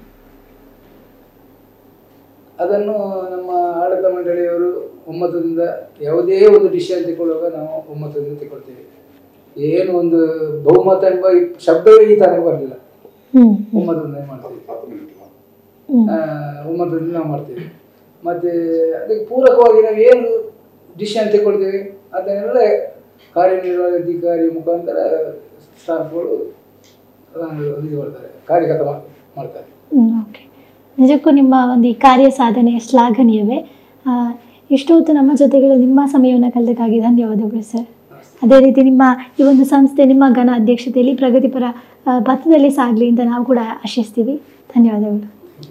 ಅದನ್ನು ನಮ್ಮ ಆಡಳಿತ ಮಂಡಳಿಯವರು ಒಮ್ಮತದಿಂದ ಯಾವುದೇ ಒಂದು ಡಿಸಿಷನ್ ತಗೊಳ್ಳುವಾಗ ನಾವು ಒಮ್ಮತದಿಂದ ತಗೊಳ್ತೇವೆ ಏನು ಒಂದು ಬಹುಮತ ಎಂಬ ಈ ಶಬ್ದವೇ ಈ ತರ ಬರಲಿಲ್ಲ ಹ್ಮ್. ಒಮ್ಮತದಿಂದ ಮಾಡ್ತೇವೆ ಹ್ಮ್. ಆ, ಒಮ್ಮತದಿಂದ ನಾವು ಮಾಡ್ತೇವೆ ಮತ್ತೆ ಅದಕ್ಕೆ ಪೂರಕವಾಗಿ ನಾವು ಏನು ಡಿಸಿಷನ್ ತಗೊಳ್ತೇವೆ ಅದನ್ನೆಲ್ಲ ಕಾರ್ಯನಿರ್ವಹಣಾಧಿಕಾರಿ ಮುಖಾಂತರ ಸ್ಟಾಫ್ಗಳು ಅದನ್ನು ಇದು ಮಾಡ್ತಾರೆ ಕಾರ್ಯಗತ ಮಾಡ್- ಮಾಡ್ತಾರೆ ಹ್ಮ್, ಓಕೆ ನಿಜಕ್ಕೂ ನಿಮ್ಮ ಒಂದು ಈ ಕಾರ್ಯ ಸಾಧನೆ ಶ್ಲಾಘನೀಯವೇ ಆ, ಇಷ್ಟು ಹೊತ್ತು ನಮ್ಮ ಜೊತೆಗಳು ನಿಮ್ಮ ಸಮಯವನ್ನು ಕಳೆದಕ್ಕಾಗಿ ಧನ್ಯವಾದಗಳು ಸರ್ ಅದೇ ರೀತಿ ನಿಮ್ಮ ಈ ಒಂದು ಸಂಸ್ಥೆ ನಿಮ್ಮ ಘನ ಅಧ್ಯಕ್ಷತೆಯಲ್ಲಿ ಪ್ರಗತಿಪರ ಆ, ಪಥದಲ್ಲಿ ಸಾಗಲಿ ಅಂತ ನಾವು ಕೂಡ ಆಶಿಸ್ತೀವಿ ಧನ್ಯವಾದಗಳು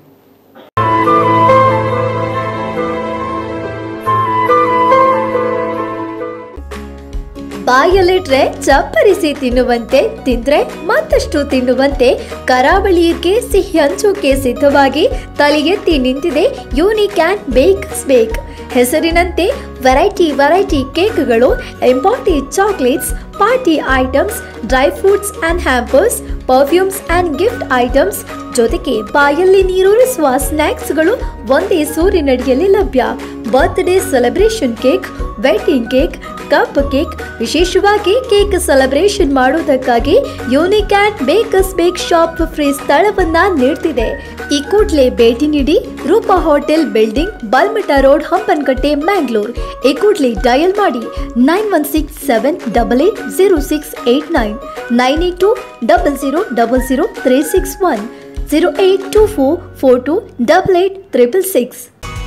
ಬಾಯಲ್ಲಿಟ್ರೆ ಚಪ್ಪರಿಸಿ ತಿನ್ನುವಂತೆ ತಿಂದ್ರೆ ಮತ್ತಷ್ಟು ತಿನ್ನುವಂತೆ ಕರಾವಳಿಗೆ ಸಿಹಿ ಹಂಚೋಕೆ ಸಿದ್ಧವಾಗಿ ತಲೆಗೆತ್ತಿ ನಿಂತಿದೆ ಯೂನಿಕ್ ಆ್ಯಂಡ್ ಬೇಕಸ್ ಬೇಕ್ ಹೆಸರಿನಂತೆ ವೆರೈಟಿ ವೆರೈಟಿ ಕೇಕ್ಗಳು important chocolates party items dry fruits and hampers perfumes and gift items ಜೊತೆಗೆ ಬಾಯಲ್ಲಿ ನೀರೂರಿಸುವ ಸ್ನ್ಯಾಕ್ಸ್ಗಳು ಒಂದೇ ಸೂರಿನಡಿಯಲ್ಲಿ ಲಭ್ಯ birthday celebration cake wedding cake cup cake ವಿಶೇಷವಾಗಿ ಕೇಕ್ ಸೆಲೆಬ್ರೇಷನ್ ಮಾಡುವುದಕ್ಕಾಗಿ unique and bakes bake shop free ಸ್ಥಳವನ್ನ ನೀಡ್ತಿದೆ ಈ ಕೂಡಲೇ ಭೇಟಿ ನೀಡಿ Rupa hotel building Balmatta road Hampankatte Mangalore ಈ ಕೂಡಲೇ ಡಯಲ್ ಮಾಡಿ nine one six seven double eight zero six eight nine nine eight two double zero double zero three six one zero eight two four four two double eight triple six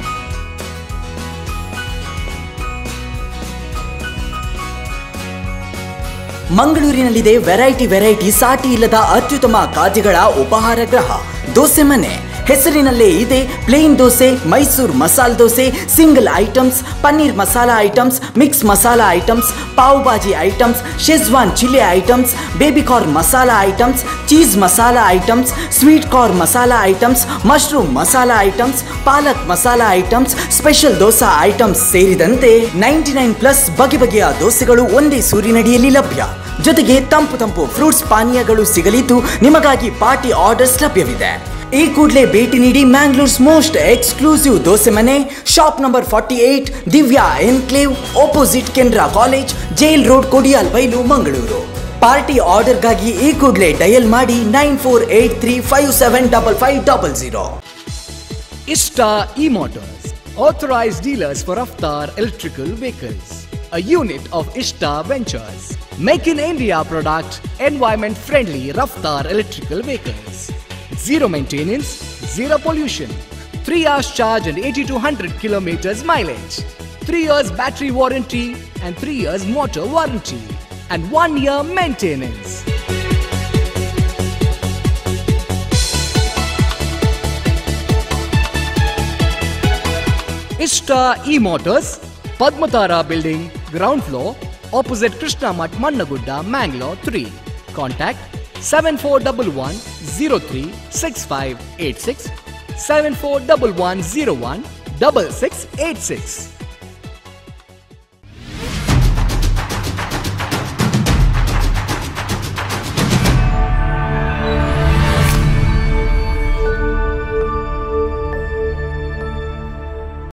ಮಂಗಳೂರಿನಲ್ಲಿದೆ variety variety ಸಾಟಿ ಇಲ್ಲದ ಅತ್ಯುತ್ತಮ ಖಾದ್ಯಗಳ ಉಪಹಾರ ಗೃಹ ದೋಸೆ ಮನೆ ಹೆಸರಿನಲ್ಲೇ ಇದೆ plain dosa Mysore masala dosa single items paneer masala items mix masala items pav bhaji items schezwan chilli items baby corn masala items cheese masala items sweet corn masala items mushroom masala items palak masala items special dosa items ಸೇರಿದಂತೆ ninety nine plus ಬಗೆ ಬಗೆಯ ದೋಸೆಗಳು ಒಂದೇ ಸೂರಿನಡಿಯಲ್ಲಿ ಲಭ್ಯ ಜೊತೆಗೆ ತಂಪು ತಂಪು ಫ್ರೂಟ್ಸ್ ಪಾನೀಯಗಳು ಸಿಗಲಿದ್ದು ನಿಮಗಾಗಿ ಪಾರ್ಟಿ ಆರ್ಡರ್ಸ್ ಲಭ್ಯವಿದೆ ಈ ಕೂಡಲೇ ಭೇಟಿ ನೀಡಿ ಮ್ಯಾಂಗ್ಳೂರ್ಸ್ most exclusive Dose Mane shop number forty eight Divya enclave opposite Canara college jail road Kodialbail Mangaluru party ಆರ್ಡರ್ಗಾಗಿ ಈ ಕೂಡಲೇ ಡಯಲ್ ಮಾಡಿ nine four eight three five seven double five double zero Ishta E-Motors, authorized dealers for Avtar electrical vehicles, a unit of Ishta Ventures. Make in India product, environment friendly Raftar electrical vehicles. Zero maintenance, zero pollution. 3 hours charge and 80 to 100 kilometers mileage. 3 years battery warranty and 3 years motor warranty. And 1 year maintenance. Ishta E-Motors, Padmatara Building, ground floor, opposite Krishna Mat Mannagudda, Mangalore 3. Contact 7411 03 6586 7411 01 6686.